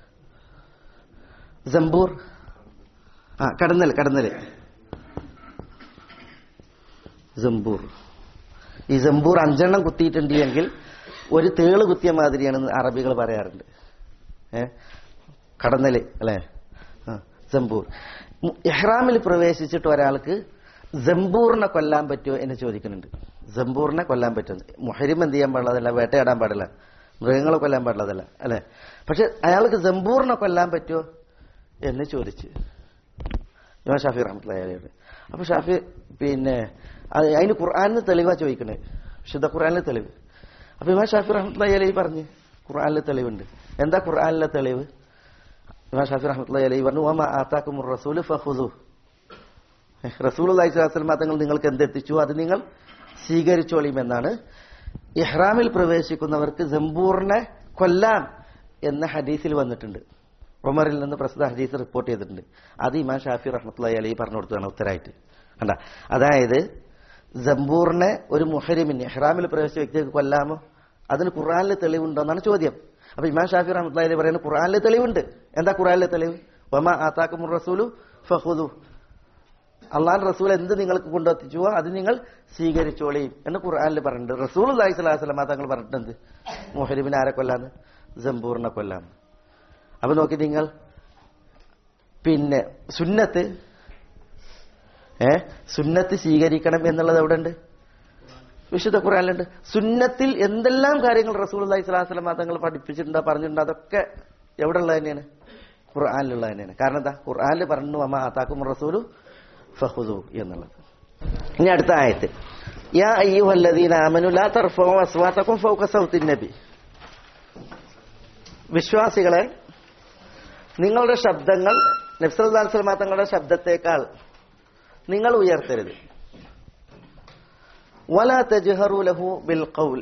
Speaker 2: ജംബൂർ ആ കടന്നൽ കടന്നൽ ജംബൂർ ഈ ജംബൂർ അഞ്ചെണ്ണം കുത്തിയിട്ടുണ്ട് എങ്കിൽ ഒരു തേള് കുത്തിയ മാതിരിയാണെന്ന് അറബികൾ പറയാറുണ്ട് ഏ കടന്നല് അല്ലേ ആ, ജംബൂർ മു- ഇഹ്റാമിൽ പ്രവേശിച്ചിട്ട് ഒരാൾക്ക് ജംബൂറിനെ കൊല്ലാൻ പറ്റുമോ എന്ന് ചോദിക്കുന്നുണ്ട് ജംബൂറിനെ കൊല്ലാൻ പറ്റും മുഹരിം എന്ത് ചെയ്യാൻ പാടില്ലതല്ല വേട്ടയാടാൻ പാടില്ല മൃഗങ്ങളെ കൊല്ലാൻ പാടില്ലതല്ല അല്ലെ പക്ഷെ അയാൾക്ക് ജംബൂറിനെ കൊല്ലാൻ പറ്റുമോ എന്ന് ചോദിച്ച് ഇമാം ഷാഫി റഹ്മത്തുള്ളാഹിയോട് അപ്പൊ ഷാഫി പിന്നെ അത് അതിന് ഖുർആാനിന് തെളിവാ ചോദിക്കണേ വിശുദ്ധ ഖുർആാനിലെ തെളിവ് അപ്പൊ ഇമാം ഷാഫി റഹ്മത്തുള്ളാഹി അലൈഹി പറഞ്ഞു ഖുർആാനിലെ തെളിവുണ്ട് എന്താ ഖുർആാനിലെ തെളിവ് ഇമാം ഷാഫി റഹ്മത്തുള്ളാഹി അലൈഹി പറഞ്ഞു വമാ ആതാക്കും റസൂൽ ഫഖുദു റസൂൽ അലൈഹി സ്വലാസ്ലം തങ്ങൾ നിങ്ങൾക്ക് എന്തെത്തിച്ചു അത് നിങ്ങൾ സ്വീകരിച്ചോളിയും എന്നാണ് ഇഹ്റാമിൽ പ്രവേശിക്കുന്നവർക്ക് ജംബൂറിനെ കൊല്ലാം എന്ന ഹദീസിൽ വന്നിട്ടുണ്ട് ഉമറിൽ നിന്ന് പ്രസ്തുത ഹദീസ് റിപ്പോർട്ട് ചെയ്തിട്ടുണ്ട് അത് ഇമാം ഷാഫി റഹ്മത്തുള്ളി അലി പറഞ്ഞു കൊടുത്തതാണ് ഉത്തരായിട്ട് കണ്ട അതായത് ജംബൂറിനെ ഒരു മുഹരിമിന് ഇഹ്റാമിൽ പ്രവേശിച്ച വ്യക്തിക്ക് കൊല്ലാമോ അതിന് ഖുർആാനിൽ തെളിവുണ്ടോ എന്നാണ് ചോദ്യം അപ്പൊ ഇമാം ഷാഫി റഹ്മത്തുള്ളി അലി പറയുന്നത് ഖുർആാനിൽ തെളിവുണ്ട് എന്താ ഖുർആാനിലെ തെളിവ് വമ ആത്താക്കും റസൂലു ഫഹുദു അള്ളാൻ റസൂൽ എന്ത് നിങ്ങൾക്ക് കൊണ്ടെത്തിച്ചുവോ അത് നിങ്ങൾ സ്വീകരിച്ചോളിയും എന്ന് ഖുർആാനിൽ പറഞ്ഞിട്ടുണ്ട് റസൂൽ അലൈഹി സ്വലാഹു വസ്ലമ തങ്ങൾ പറഞ്ഞിട്ടുണ്ട് മുഹരിമിനെ ആരെ കൊല്ലാന്ന് ജംബൂറിനെ കൊല്ലാന്ന് അപ്പൊ നോക്കി നിങ്ങൾ പിന്നെ സുന്നത്ത് ഏ സുന്നത്ത് സ്വീകരിക്കണം എന്നുള്ളത് എവിടെ ഉണ്ട് വിശുദ്ധ ഖുറാനിലുണ്ട് സുന്നത്തിൽ എന്തെല്ലാം കാര്യങ്ങൾ റസൂൽ അലൈഹി സ്വലാഹു വസ്ലമ തങ്ങൾ പഠിപ്പിച്ചിട്ടുണ്ടോ പറഞ്ഞിട്ടുണ്ടോ അതൊക്കെ എവിടെ ഉള്ളത് തന്നെയാണ് ഖുർആാനിലുള്ളത് തന്നെയാണ് കാരണം എന്താ ഖുർആാനിൽ പറഞ്ഞു അമ്മ ആത്താക്കും റസൂലു ഫഹുദു എന്നുള്ളത് ഇനി അടുത്ത ആയത്ത് യാ അയ്യുഹല്ലദീന ആമനു ലാ തർഫഉ അസ്വാതകും ഫൗക സൗത്തിൻ നബി വിശ്വാസികളെ നിങ്ങളുടെ ശബ്ദങ്ങൾ നബ്സല്ലാ സ്വലമ തങ്ങളുടെ ശബ്ദത്തേക്കാൾ നിങ്ങൾ ഉയർത്തരുത് വല തജ്ഹറു ലഹു ബിൽ ഖൗൽ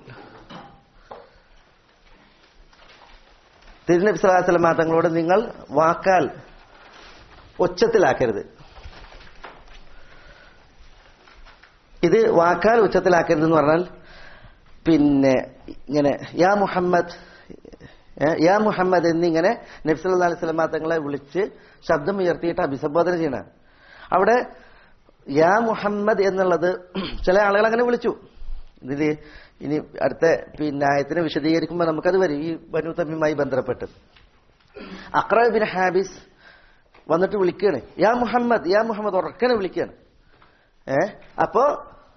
Speaker 2: തിരുനബി സ്വലാഹു വസ്ലമ തങ്ങളോട് നിങ്ങൾ വാക്കാൽ ഉച്ചത്തിലാക്കരുത് ഇത് വാക്കാൽ ഉച്ചത്തിലാക്കരുത് എന്ന് പറഞ്ഞാൽ പിന്നെ ഇങ്ങനെ യാ മുഹമ്മദ് ഏ, യാ മുഹമ്മദ് എന്നിങ്ങനെ നബ്സല്ലാ അലൈഹി സ്വലമ തങ്ങളെ വിളിച്ച് ശബ്ദം ഉയർത്തിയിട്ട് അഭിസംബോധന ചെയ്യണം അവിടെ യാ മുഹമ്മദ് എന്നുള്ളത് ചില ആളുകൾ അങ്ങനെ വിളിച്ചു ഇതില് ഇനി അടുത്ത പിന്നെ ആയത്തിനെ വിശദീകരിക്കുമ്പോൾ നമുക്കത് വരും ഈ ബനു തമ്മിയുമായി ബന്ധപ്പെട്ട് അക്ര ബിൻ ഹാബിസ് വന്നിട്ട് വിളിക്കുകയാണ് യാ മുഹമ്മദ് യാ മുഹമ്മദ് ഉറക്കനെ വിളിക്കുകയാണ് ഏ അപ്പോ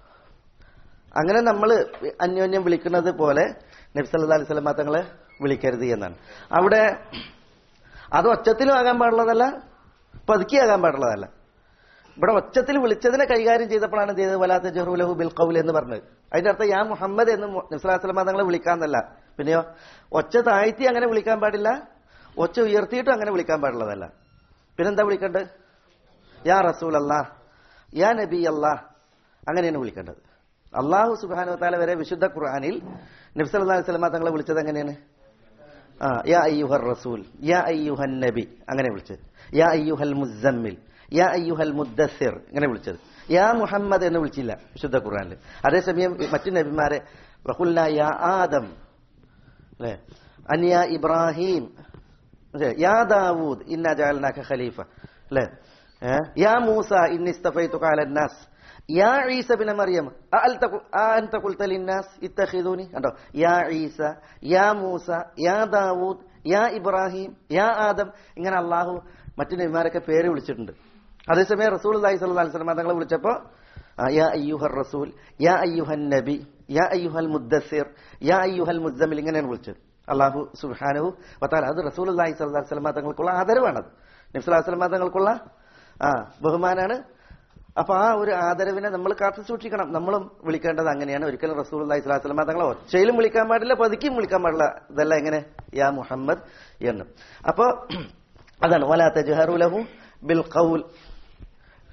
Speaker 2: അങ്ങനെ നമ്മൾ അന്യോന്യം വിളിക്കുന്നത് പോലെ നബ്സല്ലാ അലൈഹി സ്വലമ തങ്ങളെ വിളിക്കരുത് എന്നാണ് അവിടെ അത് ഒച്ചത്തിലും ആകാൻ പാടുള്ളതല്ല പതുക്കിയാകാൻ പാടുള്ളതല്ല ഇവിടെ ഒച്ചത്തിൽ വിളിച്ചതിനെ കൈകാര്യം ചെയ്തപ്പോഴാണ് എന്ത് ചെയ്തത് വലാത്ത ജഹ്റുലഹു ബിൽ കൗൽ എന്ന് പറഞ്ഞത് അതിന്റെ അർത്ഥം യാ മുഹമ്മദ് എന്ന് നബ്സലാസ്ലമ തങ്ങളെ വിളിക്കാന്നല്ല പിന്നെയോ ഒച്ച താഴ്ത്തി അങ്ങനെ വിളിക്കാൻ പാടില്ല ഒച്ച ഉയർത്തിയിട്ടും അങ്ങനെ വിളിക്കാൻ പാടുള്ളതല്ല പിന്നെന്താ വിളിക്കേണ്ടത് യാ റസൂൽ അല്ലാ യാ നബി അല്ലാ അങ്ങനെയാണ് വിളിക്കേണ്ടത് അള്ളാഹു സുബാനു താല വരെ വിശുദ്ധ ഖുർആാനിൽ നബ്സല്ലാ സ്വലമ തങ്ങളെ വിളിച്ചത് എങ്ങനെയാണ് ആ യാ അയ്യുഹർ റസൂൽ യാ അയ്യുഹൻ നബി അങ്ങനെ വിളിച്ചത് യാ അയ്യുഹൽ മുസമ്മിൽ യാ അയ്യുഹൽ മുദ്ദസിർ ഇങ്ങനെ വിളിച്ചത് യാ മുഹമ്മദ് എന്ന് വിളിച്ചില്ല വിശുദ്ധ ഖുർആനിൽ അതേസമയം മറ്റു നബിമാരെ വഖുൽന യാ ആദം അല്ലേ അന്യ ഇബ്രാഹിം അല്ലേ? യാ ദാവൂദ് ഇന്ന ജഅൽനാക ഖലീഫ അല്ലേ ഏ? യാ മൂസ ഇന്നി ഇസ്തഫൈതുക അലന്നാസ് യാ ഈസ ബിന മറിയം അഅൽത ഖു- ആ അൻത ഖുൽത ലിന്നാസ് ഇത്തഖിദൂനി കണ്ടോ യാ ഈസ യാ മൂസ യാ ദാവൂദ് യാ ഇബ്രാഹിം യാ ആദം ഇങ്ങനെ അള്ളാഹു മറ്റു നബിമാരൊക്കെ പേര് വിളിച്ചിട്ടുണ്ട് അതേസമയം റസൂൽ അലൈഹി സ്വല്ലല്ലാഹു അലൈഹി വസല്ലം തങ്ങളെ വിളിച്ചപ്പോൾ ആ, യാ അയ്യുഹർ റസൂൽ യാ അയ്യുഹൻ നബി യാ അയ്യുഹൽ മുദ്ദസിർ യാ അയ്യുഹൽ മുദ്ദമിൽ ഇങ്ങനെയാണ് വിളിച്ചത് അള്ളാഹു സുബ്ഹാനഹു വതാല അത് റസൂൽ അലൈഹി സ്വല്ലല്ലാഹു അലൈഹി വസല്ലം തങ്ങൾക്കുള്ള ആദരവാണത് നബി സ്വല്ലല്ലാഹു അലൈഹി വസല്ലം തങ്ങൾക്കുള്ള ആ ബഹുമാനാണ് അപ്പൊ ആ ഒരു ആദരവിനെ നമ്മൾ കാത്തു സൂക്ഷിക്കണം നമ്മളും വിളിക്കേണ്ടത് അങ്ങനെയാണ് ഒരിക്കലും റസൂൽ അലൈഹി സ്വലാഹു വസ്ലമ തങ്ങളെ ഒച്ചയിലും വിളിക്കാൻ പാടില്ല പതുക്കിയും വിളിക്കാൻ പാടില്ല ഇതല്ല എങ്ങനെ യാ മുഹമ്മദ് എന്ന് അപ്പോ അതാണ് വലാത്ത ജഹറുലഹു ബിൽ ഖൗൽ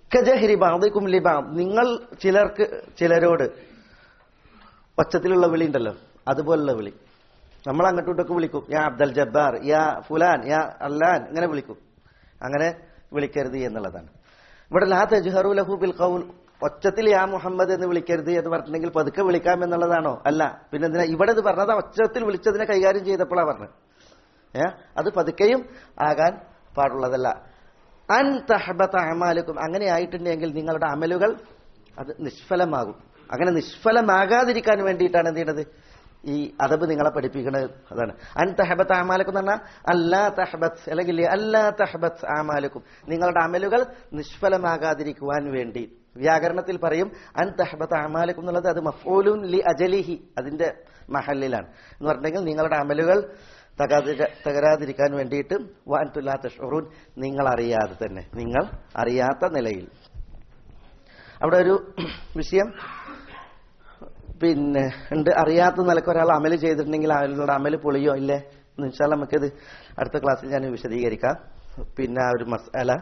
Speaker 2: കജഹരി ബാദിക്കും ലിബാം നിങ്ങൾ ചിലർക്ക് ചിലരോട് ഒച്ചത്തിലുള്ള വിളി ഉണ്ടല്ലോ അതുപോലുള്ള വിളി നമ്മൾ അങ്ങോട്ടും ഇങ്ങോട്ടൊക്കെ വിളിക്കും യാ അബ്ദൽ ജബ്ബാർ യാ ഫുലാൻ യാ അല്ലാൻ ഇങ്ങനെ വിളിക്കും അങ്ങനെ വിളിക്കരുത് എന്നുള്ളതാണ് ഇവിടെ ലാ തജ്ഹറു ലഹു ബിൽ ഖൗൽ ഒച്ചത്തിൽ യാ മുഹമ്മദ് എന്ന് വിളിക്കരുത് എന്ന് പറഞ്ഞിട്ടുണ്ടെങ്കിൽ പതുക്കെ വിളിക്കാം എന്നുള്ളതാണോ അല്ല പിന്നെ എന്തിനാ ഇവിടെ ഇത് പറഞ്ഞത് ഒച്ചത്തിൽ വിളിച്ചതിനെ കൈകാര്യം ചെയ്തപ്പോഴാണ് പറഞ്ഞത് ഏ അത് പതുക്കെയും ആകാൻ പാടുള്ളതല്ല അൻ തഹബത്ത അമാലുക്കും അങ്ങനെ ആയിട്ടുണ്ടെങ്കിൽ നിങ്ങളുടെ അമലുകൾ അത് നിഷ്ഫലമാകും അങ്ങനെ നിഷ്ഫലമാകാതിരിക്കാൻ വേണ്ടിയിട്ടാണ് എന്ത് ചെയ്യണത് ഈ അതബ് നിങ്ങളെ പഠിപ്പിക്കുന്നത് അതാണ് അൻ തഹബത്ത് അമാലക്കും എന്ന് പറഞ്ഞാൽ അല്ലാ തഹബത്ത് അല്ലെങ്കിൽ അല്ലാ തഹബത്ത് അമാലക്കും നിങ്ങളുടെ അമലുകൾ നിഷ്ഫലമാകാതിരിക്കുവാൻ വേണ്ടി വ്യാകരണത്തിൽ പറയും അൻ തഹബത്ത് അമാലക്കും എന്നുള്ളത് അത് മഫൂലുൻ ലി അജലിഹി അതിന്റെ മഹലിലാണ് എന്ന് പറഞ്ഞിട്ടുണ്ടെങ്കിൽ നിങ്ങളുടെ അമലുകൾ തകരാതിര- തകരാതിരിക്കാൻ വേണ്ടിയിട്ട് വാൻതുല്ലാ തഷൂറുൻ നിങ്ങൾ അറിയാതെ തന്നെ നിങ്ങൾ അറിയാത്ത നിലയിൽ അവിടെ ഒരു വിഷയം പിന്നെ ഉണ്ട് അറിയാത്ത നിലക്ക് ഒരാൾ അമല് ചെയ്തിട്ടുണ്ടെങ്കിൽ അയാളുടെ അമല് പൊളിയോ ഇല്ലേ എന്ന് വെച്ചാൽ നമുക്കിത് അടുത്ത ക്ലാസ്സിൽ ഞാൻ വിശദീകരിക്കാം പിന്നെ ആ ഒരു മസാല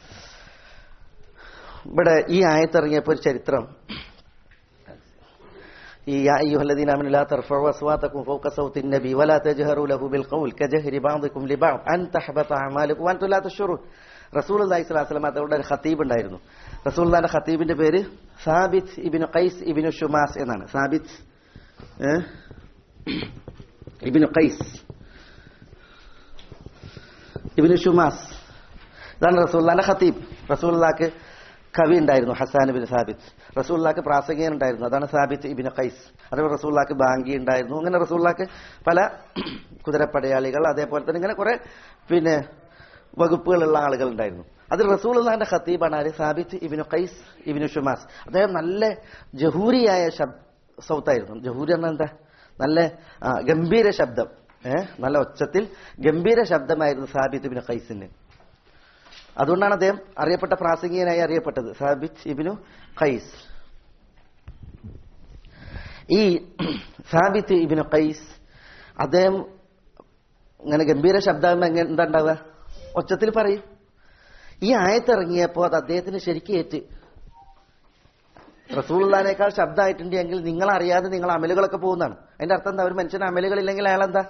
Speaker 2: ഇവിടെ ഈ ആയത്തിറങ്ങിയപ്പോൾ ഒരു ചരിത്രം ഈ യാ അയ്യുഹല്ലദീന ആമനു ലാ തർഫഉ അസ്വാതകും ഫൗക സൗത്തി النبي ولا تجهروا له بالقول كجهر بعضكم لبعض ان تحبط اعمالكم وانتم لا تشعرون റസൂലുള്ളാഹി സ്വല്ലല്ലാഹു അലൈഹി വസല്ലം തങ്ങളുടെ ഒരു ഖതീബ് ഉണ്ടായിരുന്നു റസൂലുള്ളാഹിന്റെ ഖതീബിന്റെ പേര് സാബിത്ത് ഇബ്നു ഖൈസ് ഇബ്നു ഷുമാസ് എന്നാണ് സാബിത്ത് ഏ? ഇബ്നു ഖൈസ് ഇബ്നു ഷുമാസ് ഇതാണ് റസൂലുള്ളാഹിന്റെ ഖതീബ് റസൂലുള്ളാഹിക്ക് കവി ഉണ്ടായിരുന്നു ഹസാൻ ബിൻ സാബിത്ത് റസൂല്ലാക്ക് പ്രാസംഗികൻ ഉണ്ടായിരുന്നു അതാണ് സാബിത്ത് ഇബിന് ഖൈസ് അതേപോലെ റസൂല്ലാക്ക് ബാങ്കി ഉണ്ടായിരുന്നു അങ്ങനെ റസൂല്ലാക്ക് പല കുതിരപ്പടയാളികൾ അതേപോലെ തന്നെ ഇങ്ങനെ കുറെ പിന്നെ വകുപ്പുകളുള്ള ആളുകൾ ഉണ്ടായിരുന്നു അതിൽ റസൂലുള്ളാഹിന്റെ ഖത്തീബാണ് ആര് സാബിത്ത് ഇബിനു ഖൈസ് ഇബിനു ഷുമാസ് അദ്ദേഹം നല്ല ജഹൂരിയായ ശബ് സൗത്തായിരുന്നു ജഹൂരി എന്നാൽ എന്താ നല്ല ആ, ഗംഭീര ശബ്ദം ഏഹ് നല്ല ഒച്ചത്തിൽ ഗംഭീര ശബ്ദമായിരുന്നു സാബിത്ത് ഇബിന് ഖൈസിന് അതുകൊണ്ടാണ് അദ്ദേഹം അറിയപ്പെട്ട പ്രാസംഗികനായി അറിയപ്പെട്ടത് സാബിത്ത് ഇബിനു ഖൈസ് ഈ സാബിത്ത് ഇബിനു ഖൈസ് അദ്ദേഹം ഇങ്ങനെ ഗംഭീര ശബ്ദം എങ്ങനെ എന്താ ഉണ്ടാവുക ഒച്ചത്തിൽ പറയും ഈ ആയത്തിറങ്ങിയപ്പോൾ അത് അദ്ദേഹത്തിന് ശരിക്കും ഏറ്റ് റസൂള്ളാനേക്കാൾ ശബ്ദമായിട്ടുണ്ടെങ്കിൽ നിങ്ങൾ അറിയാതെ നിങ്ങൾ അമലുകളൊക്കെ പോകുന്നതാണ് അതിന്റെ അർത്ഥം എന്താ ഒരു മനുഷ്യന് അമലുകളില്ലെങ്കിൽ അയാൾ എന്താ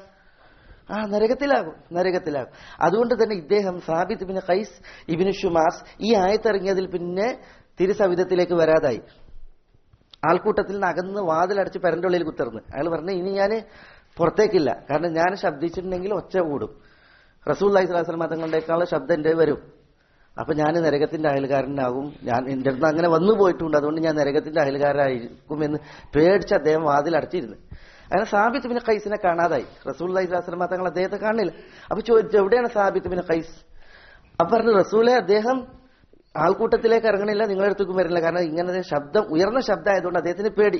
Speaker 2: ആ നരകത്തിലാകും നരകത്തിലാകും അതുകൊണ്ട് തന്നെ ഇദ്ദേഹം സാബിത്ത് ഇബിന് ഖൈസ് ഇബിന് ഷുമാസ് ഈ ആയത്തിറങ്ങിയതിൽ പിന്നെ തിരുസവിധത്തിലേക്ക് വരാതായി ആൾക്കൂട്ടത്തിൽ നിന്ന് അകന്ന് വാതിലടച്ച് പെരന്റെ ഉള്ളിൽ കുത്തിർന്ന് അയാൾ പറഞ്ഞു ഇനി ഞാൻ പുറത്തേക്കില്ല കാരണം ഞാൻ ശബ്ദിച്ചിട്ടുണ്ടെങ്കിൽ ഒച്ച കൂടും റസൂൽ അലൈഹി സ്വലാസ്ലം തങ്ങളുടെക്കാളും ശബ്ദം എൻ്റെ വരും അപ്പൊ ഞാൻ നരകത്തിന്റെ അയൽക്കാരനാകും ഞാൻ എൻ്റെ അടുത്ത് അങ്ങനെ വന്നു പോയിട്ടുണ്ട് അതുകൊണ്ട് ഞാൻ നരകത്തിന്റെ അയൽക്കാരായിരിക്കും എന്ന് പേടിച്ച് അദ്ദേഹം വാതിലടച്ചിരുന്നു അങ്ങനെ സാബിത്ത് ബിൻ ഖൈസിനെ കാണാതായി റസൂൽ അലൈഹി സ്വലാസ്ലം തങ്ങൾ അദ്ദേഹത്തെ കാണില്ല അപ്പൊ ചോദിച്ചു എവിടെയാണ് സാബിത്ത് ബിൻ ഖൈസ് അപ്പൊ പറഞ്ഞു റസൂലെ അദ്ദേഹം ആൾക്കൂട്ടത്തിലേക്ക് ഇറങ്ങണില്ല നിങ്ങളുടെ അടുത്തേക്കും വരില്ല കാരണം ഇങ്ങനെ ശബ്ദം ഉയർന്ന ശബ്ദമായതുകൊണ്ട് അദ്ദേഹത്തിന് പേടി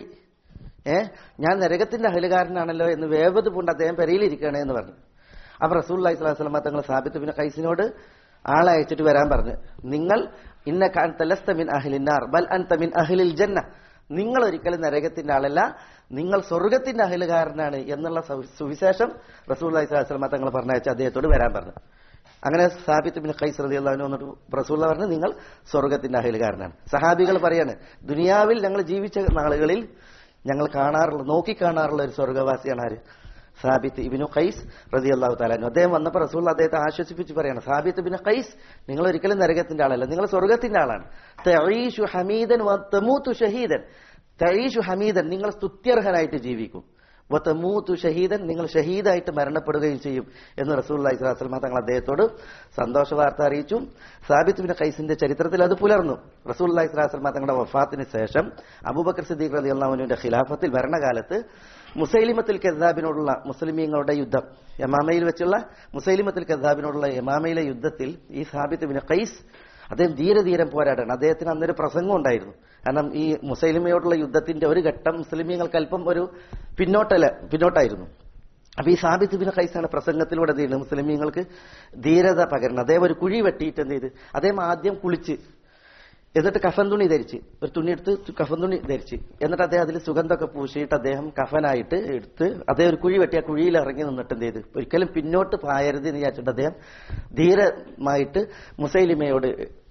Speaker 2: ഏ ഞാൻ നരകത്തിന്റെ അഹലുകാരനാണല്ലോ എന്ന് വേവത് പൂണ്ട് അദ്ദേഹം പെരയിലിരിക്കുകയാണ് എന്ന് പറഞ്ഞു അപ്പൊ റസൂൽ അലൈഹി സ്വലാസ്ലമ തങ്ങൾ സാബിത്ത് ബിൻ ഖൈസിനോട് ആളെ അയച്ചിട്ട് വരാൻ പറഞ്ഞു നിങ്ങൾ ഇന്ന കാൻ തലസ്ത മിൻ അഹ്ലിന്നാർ ബൽ അൻത മിൻ അഹ്ലിൽ ജന്ന നിങ്ങൾ ഒരിക്കലും നരകത്തിന്റെ ആളല്ല നിങ്ങൾ സ്വർഗത്തിന്റെ അഹലുകാരനാണ് എന്നുള്ള സു- സുവിശേഷം റസൂൽ അലൈഹി സ്വലാസ്ലമ തങ്ങൾ പറഞ്ഞയച്ച് അദ്ദേഹത്തോട് വരാൻ പറഞ്ഞു അങ്ങനെ സാബിത്ത് ബിൻ ഖൈസ് റളിയല്ലാഹു അൻഹു വന്നിട്ട് റസൂൽ പറഞ്ഞു നിങ്ങൾ സ്വർഗത്തിന്റെ അഹലുകാരനാണ് സഹാബികൾ പറയാണ് ദുനിയാവിൽ ഞങ്ങൾ ജീവിച്ച നാളുകളിൽ ഞങ്ങൾ കാണാറുള്ള നോക്കി കാണാറുള്ള ഒരു സ്വർഗവാസിയാണ് ആര് സാബിത്ത് ഇബിനു ഖൈസ് റതി അള്ളാഹു താലാനു അദ്ദേഹം വന്നപ്പോൾ റസൂൽ അദ്ദേഹത്തെ ആശ്വസിപ്പിച്ച് പറയാണ് സാബിത്ത് ഇബിന് ഖൈസ് നിങ്ങൾ ഒരിക്കലും നരകത്തിന്റെ ആളല്ല നിങ്ങൾ സ്വർഗത്തിന്റെ ആളാണ് തഈഷു ഹമീദൻ വ തമൂതു ഷഹീദൻ തഈഷു ഹമീദൻ നിങ്ങൾ സ്തുത്യർഹനായിട്ട് ജീവിക്കും വ തമൂതു ഷഹീദൻ നിങ്ങൾ ഷഹീദായിട്ട് മരണപ്പെടുകയും ചെയ്യും എന്ന് റസൂൽ അലൈഹി സ്വലാസ്ലമ തങ്ങൾ അദ്ദേഹത്തോട് സന്തോഷ വാർത്ത അറിയിച്ചു സാബിത്ത് ബിൻ ഖൈസിന്റെ ചരിത്രത്തിൽ അത് പുലർന്നു റസൂൽ അലൈഹി സ്വലാസ്ലമ തങ്ങളുടെ വഫാത്തിന് ശേഷം അബൂബക്കർ സിദ്ദീഖ് റതി അള്ളാഹുവിന്റെ ഖിലാഫത്തിൽ ഭരണകാലത്ത് മുസൈലിമത്തുൽ കദ്ദാബിനോടുള്ള മുസ്ലിമീങ്ങളുടെ യുദ്ധം യമാമയിൽ വെച്ചുള്ള മുസൈലിമത്തുൽ കദ്ദാബിനോടുള്ള യമാമയിലെ യുദ്ധത്തിൽ ഈ സാബിത്ത് ബിൻ ഖൈസ് അദ്ദേഹം ധീരധീരം പോരാടാണ് അദ്ദേഹത്തിന് അന്നൊരു പ്രസംഗം ഉണ്ടായിരുന്നു കാരണം ഈ മുസൈലിമയോടുള്ള യുദ്ധത്തിന്റെ ഒരു ഘട്ടം മുസ്ലിമീങ്ങൾക്ക് അല്പം ഒരു പിന്നോട്ടല്ല പിന്നോട്ടായിരുന്നു അപ്പൊ ഈ സാബിത്ത് ബിൻ ഖൈസാണ് പ്രസംഗത്തിലൂടെ എന്ത് ചെയ്യുന്നത് മുസ്ലിമീങ്ങൾക്ക് ധീരത പകരണം അദ്ദേഹം ഒരു കുഴി വെട്ടിയിട്ട് എന്ത് ചെയ്ത് അദ്ദേഹം ആദ്യം കുളിച്ച് എന്നിട്ട് കഫൻ തുണി ധരിച്ച് ഒരു തുണി എടുത്ത് കഫൻ തുണി ധരിച്ച് എന്നിട്ട് അദ്ദേഹം അതിൽ സുഗന്ധമൊക്കെ പൂശിയിട്ട് അദ്ദേഹം കഫനായിട്ട് എടുത്ത് അദ്ദേഹം ഒരു കുഴി വെട്ടി ആ കുഴിയിൽ ഇറങ്ങി നിന്നിട്ട് എന്ത് ചെയ്ത് ഒരിക്കലും പിന്നോട്ട് പായരുത് എന്ന് വിചാരിച്ചിട്ട് അദ്ദേഹം ധീരമായിട്ട് മുസൈലിമയോട്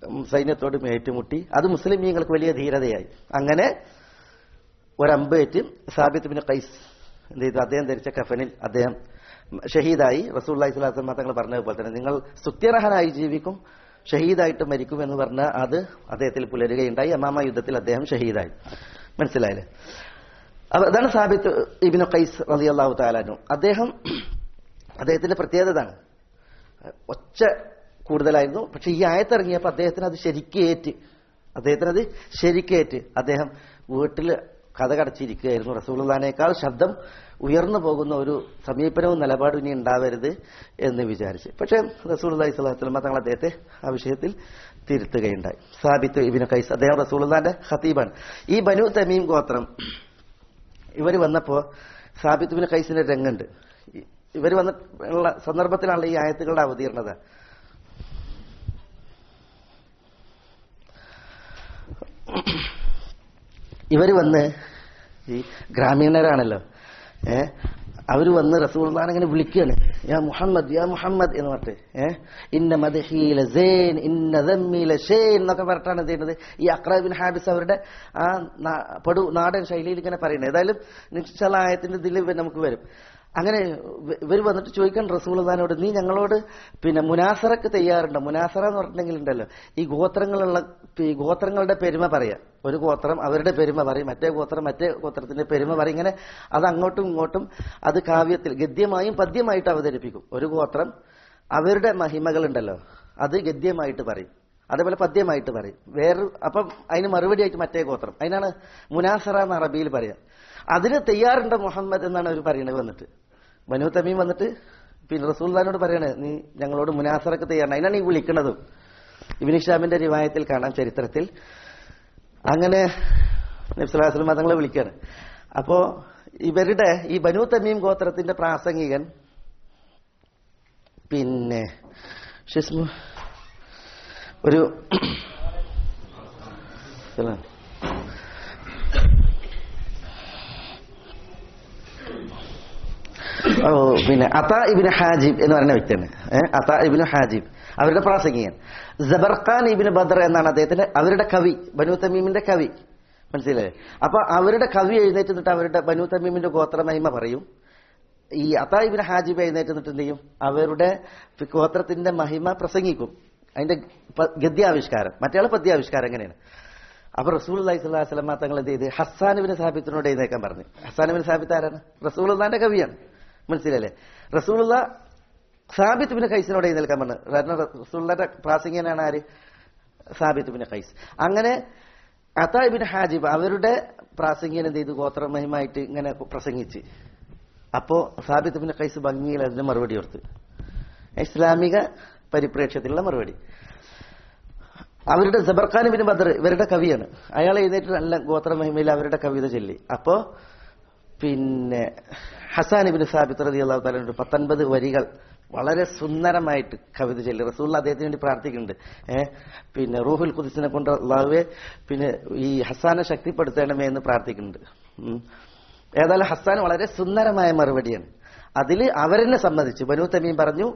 Speaker 2: ഉം, സൈന്യത്തോട് ഏറ്റുമുട്ടി അത് മുസ്ലിമീങ്ങൾക്ക് വലിയ ധീരതയായി അങ്ങനെ ഒരമ്പേറ്റ് സാബിത്ത് ബിൻ ഖൈസ് എന്ത് ചെയ്തു അദ്ദേഹം ധരിച്ച കഫനിൽ അദ്ദേഹം ഷഹീദായി റസൂള്ളി സ്വലാത്തമ്മ തങ്ങൾ പറഞ്ഞതുപോലെ തന്നെ നിങ്ങൾ സ്തുത്യർഹനായി ജീവിക്കും ഷഹീദായിട്ട് മരിക്കും എന്ന് പറഞ്ഞ അത് അദ്ദേഹത്തിൽ പുലരുകയുണ്ടായി അമാമ യുദ്ധത്തിൽ അദ്ദേഹം ഷഹീദായി മനസ്സിലായില്ലേ അപ്പൊ അതാണ് സാബിത്ത് ഇബിന് ഖൈസ് റലി അള്ളാഹു താലാനു അദ്ദേഹം അദ്ദേഹത്തിന്റെ പ്രത്യേകത ഇതാണ് ഒച്ച കൂടുതലായിരുന്നു പക്ഷെ ഈ ആയത്തിറങ്ങിയപ്പോൾ അദ്ദേഹത്തിന് അത് ശരിക്കേറ്റ് അദ്ദേഹത്തിന് അത് ശരിക്കേറ്റ് അദ്ദേഹം വീട്ടിൽ കഥ കടച്ചിരിക്കുകയായിരുന്നു റസൂൽദാനേക്കാൾ ശബ്ദം ഉയർന്നു പോകുന്ന ഒരു സമീപനവും നിലപാടും ഇനി ഉണ്ടാവരുത് എന്ന് വിചാരിച്ച് പക്ഷേ റസൂൽ അലൈഹി സ്വലാസ്ലമ തങ്ങൾ അദ്ദേഹത്തെ ആ വിഷയത്തിൽ തിരുത്തുകയുണ്ടായി സാബിത്ത് ഇബിന് കൈസ് അദ്ദേഹം റസൂൽദാന്റെ ഖത്തീബാണ് ഈ ബനു തമീം ഗോത്രം ഇവർ വന്നപ്പോ സാബിത്ത് ബിൻ കൈസിന്റെ രംഗുണ്ട് ഇവർ വന്ന ഉള്ള സന്ദർഭത്തിലാണല്ലോ ഈ ആയത്തുകളുടെ അവതീർണത ഇവർ വന്ന് ഈ ഗ്രാമീണരാണല്ലോ ഏ അവർ വന്ന് റസൂൽദാൻ ഇങ്ങനെ വിളിക്കുകയാണ് യാ മുഹമ്മദ് യാ മുഹമ്മദ് എന്ന് പറഞ്ഞിട്ട് ഏ ഇന്ന മദഹീല സേൻ ഇന്ന ദമ്മീല ഷേൻ എന്നൊക്കെ പറഞ്ഞിട്ടാണ് എന്ത് ചെയ്യുന്നത് ഈ അക്രബിൻ ഹാബിസ് അവരുടെ ആ നാ- പടു നാടൻ ശൈലിയിൽ ഇങ്ങനെ പറയുന്നത് ഏതായാലും നിശ്ചലായത്തിന്റെ ഇതിൽ നമുക്ക് വരും അങ്ങനെ ഇവർ വന്നിട്ട് ചോദിക്കാൻ റസൂൽദാനോട് നീ ഞങ്ങളോട് പിന്നെ മുനാസറക്ക് തയ്യാറുണ്ടോ മുനാസറ എന്ന് പറഞ്ഞിട്ടുണ്ടെങ്കിൽ ഉണ്ടല്ലോ ഈ ഗോത്രങ്ങളുള്ള ഈ ഗോത്രങ്ങളുടെ പെരുമ പറയാം ഒരു ഗോത്രം അവരുടെ പെരുമ പറയും മറ്റേ ഗോത്രം മറ്റേ ഗോത്രത്തിന്റെ പെരുമ പറയും ഇങ്ങനെ അത് അങ്ങോട്ടും ഇങ്ങോട്ടും അത് കാവ്യത്തിൽ ഗദ്യമായും പദ്യമായിട്ട് അവതരിപ്പിക്കും ഒരു ഗോത്രം അവരുടെ മഹിമകളുണ്ടല്ലോ അത് ഗദ്യമായിട്ട് പറയും അതേപോലെ പദ്യമായിട്ട് പറയും വേറെ അപ്പം അതിന് മറുപടിയായിട്ട് മറ്റേ ഗോത്രം അതിനാണ് മുനാസറ എന്ന് അറബിയിൽ പറയാം അതിന് തയ്യാറുണ്ടോ മുഹമ്മദ് എന്നാണ് അവർ പറയുന്നത് വന്നിട്ട് ബനു തമീം വന്നിട്ട് പിന്നെ റസൂൽദാനോട് പറയണേ നീ ഞങ്ങളോട് മുനാസറക്ക് തയ്യാറാണ് അതിനാണ് ഈ വിളിക്കുന്നതും ഇബിൻ ഇഷാമിന്റെ റിവായത്തിൽ കാണാം ചരിത്രത്തിൽ അങ്ങനെ നബ്സുലാസ്ലം തങ്ങളെ വിളിക്കാണ് അപ്പോ ഇവരുടെ ഈ ബനു തമീം ഗോത്രത്തിന്റെ പ്രാസംഗികൻ പിന്നെ ഷിസ്മു ഒരു സലാം. ഓ പിന്നെ അതാ ഇബിന് ഹാജിബ് എന്ന് പറയുന്ന വ്യക്തിയാണ് ഏഹ് അതാ ഇബിന് ഹാജിബ് അവരുടെ പ്രാസംഗികൻ ജബർഖാൻ ഇബിന് ബദർ എന്നാണ് അദ്ദേഹത്തിന്റെ അവരുടെ കവി ബനു തമീമിന്റെ കവി മനസ്സിലായേ അപ്പൊ അവരുടെ കവി എഴുന്നേറ്റ് നിന്നിട്ട് അവരുടെ ബനു തമീമിന്റെ ഗോത്രമഹിമ പറയും ഈ അതായിബിന് ഹാജിബ് എഴുന്നേറ്റ് നിന്നിട്ട് എന്ത് ചെയ്യും അവരുടെ ഗോത്രത്തിന്റെ മഹിമ പ്രസംഗിക്കും അതിന്റെ പ- ഗദ്യാവിഷ്കാരം മറ്റേ പദ്യാവിഷ്കാരം എങ്ങനെയാണ് അപ്പൊ റസൂൽ അലൈഹി സ്വലാഹു വസ്ലമ തങ്ങൾ എന്ത് ചെയ്ത് ഹസ്സാനുബിന് സാബിത്തിനോട് എഴുന്നേക്കാൻ പറഞ്ഞു ഹസ്സാനുബിന് സാബിത്ത് ആരാണ് റസൂൽ കവിയാണ് മനസ്സിലല്ലേ റസൂലുള്ള സാബിത്ത് ബിൻ ഖൈസിനോട് എഴുന്നേൽക്കാൻ പറഞ്ഞു കാരണം റസൂലിന്റെ പ്രാസംഗികനാണ് ആര് സാബിത്ത് ബിൻ ഖൈസ് അങ്ങനെ അതാബിൻ ഹാജിബ് അവരുടെ പ്രാസംഗികൻ എന്ത് ചെയ്തു ഗോത്രമഹിമായിട്ട് ഇങ്ങനെ പ്രസംഗിച്ച് അപ്പോ സാബിത്ത് ബിൻ ഖൈസ് ഭംഗിയിൽ അതിന് മറുപടി കൊടുത്തു ഇസ്ലാമിക പരിപ്രേക്ഷ്യത്തിലുള്ള മറുപടി അവരുടെ ജബർഖാൻ ബിൻ ബദർ ഇവരുടെ കവിയാണ് അയാൾ എഴുന്നേറ്റ് നല്ല ഗോത്രമഹിമയിൽ അവരുടെ കവിത ചൊല്ലി അപ്പോ പിന്നെ ഹസാൻ ഇബിൻ സാബിത്ത് റതി അള്ളാഹു താല ഒരു പത്തൊൻപത് വരികൾ വളരെ സുന്ദരമായിട്ട് കവിത ചൊല്ലി റസൂൽ അദ്ദേഹത്തിന് വേണ്ടി പ്രാർത്ഥിക്കുന്നുണ്ട് ഏഹ് പിന്നെ റൂഹുൽ കുദിസിനെ കൊണ്ട് അള്ളാഹുവെ പിന്നെ ഈ ഹസാനെ ശക്തിപ്പെടുത്തണമേ എന്ന് പ്രാർത്ഥിക്കുന്നുണ്ട് ഉം. ഏതായാലും ഹസാൻ വളരെ സുന്ദരമായ മറുപടിയാണ് അതിൽ അവരെന്നെ സമ്മതിച്ചു ബനു തമീം പറഞ്ഞു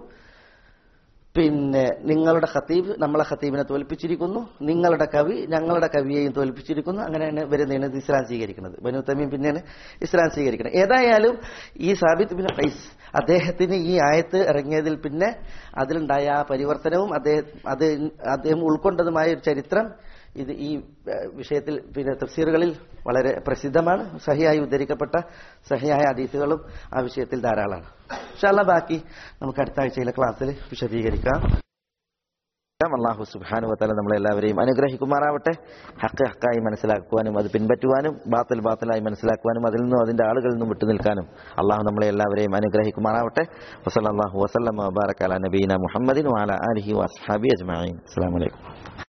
Speaker 2: പിന്നെ നിങ്ങളുടെ ഖത്തീബ് നമ്മളെ ഖത്തീബിനെ തോൽപ്പിച്ചിരിക്കുന്നു നിങ്ങളുടെ കവി ഞങ്ങളുടെ കവിയെയും തോൽപ്പിച്ചിരിക്കുന്നു അങ്ങനെയാണ് വരുന്നതാണ് ഇസ്ലാം സ്വീകരിക്കുന്നത് ബനു തമീം പിന്നെയാണ് ഇസ്ലാം സ്വീകരിക്കുന്നത് ഏതായാലും ഈ സാബിത്ത് ബിൻ ഖൈസ് അദ്ദേഹത്തിന് ഈ ആയത്ത് ഇറങ്ങിയതിൽ പിന്നെ അതിലുണ്ടായ ആ പരിവർത്തനവും അദ്ദേഹം അത് അദ്ദേഹം ഉൾക്കൊണ്ടതുമായ ഒരു ചരിത്രം ഇത് ഈ ഏഹ്, വിഷയത്തിൽ പിന്നെ തഫ്സീറുകളിൽ വളരെ പ്രസിദ്ധമാണ് സഹിയായി ഉദ്ധരിക്കപ്പെട്ട സഹിയായ ഹദീസുകളും ആ വിഷയത്തിൽ ധാരാളമാണ് ഇൻഷാല്ലാ ബാക്കി നമുക്ക് അടുത്ത ആഴ്ചയിലെ ക്ലാസ്സിൽ വിശദീകരിക്കാം അള്ളാഹു സുബാനു വത്താല നമ്മളെല്ലാവരെയും അനുഗ്രഹിക്കുമാറാവട്ടെ ഹക്ക് ഹക്കായി മനസ്സിലാക്കുവാനും അത് പിൻപറ്റുവാനും ബാത്തൽ ബാത്തലായി മനസ്സിലാക്കുവാനും അതിൽ നിന്നും അതിന്റെ ആളുകളിൽ നിന്നും വിട്ടുനിൽക്കാനും അള്ളാഹു നമ്മളെ എല്ലാവരെയും അനുഗ്രഹിക്കുമാറാവട്ടെ വസല്ലാഹു വസ്ലം വബാറക്കാല നബീന മുഹമ്മദിൻ വാല അലഹി വസ്ഹാബി അജ്മാൻ അസ്സാം വലൈക്കും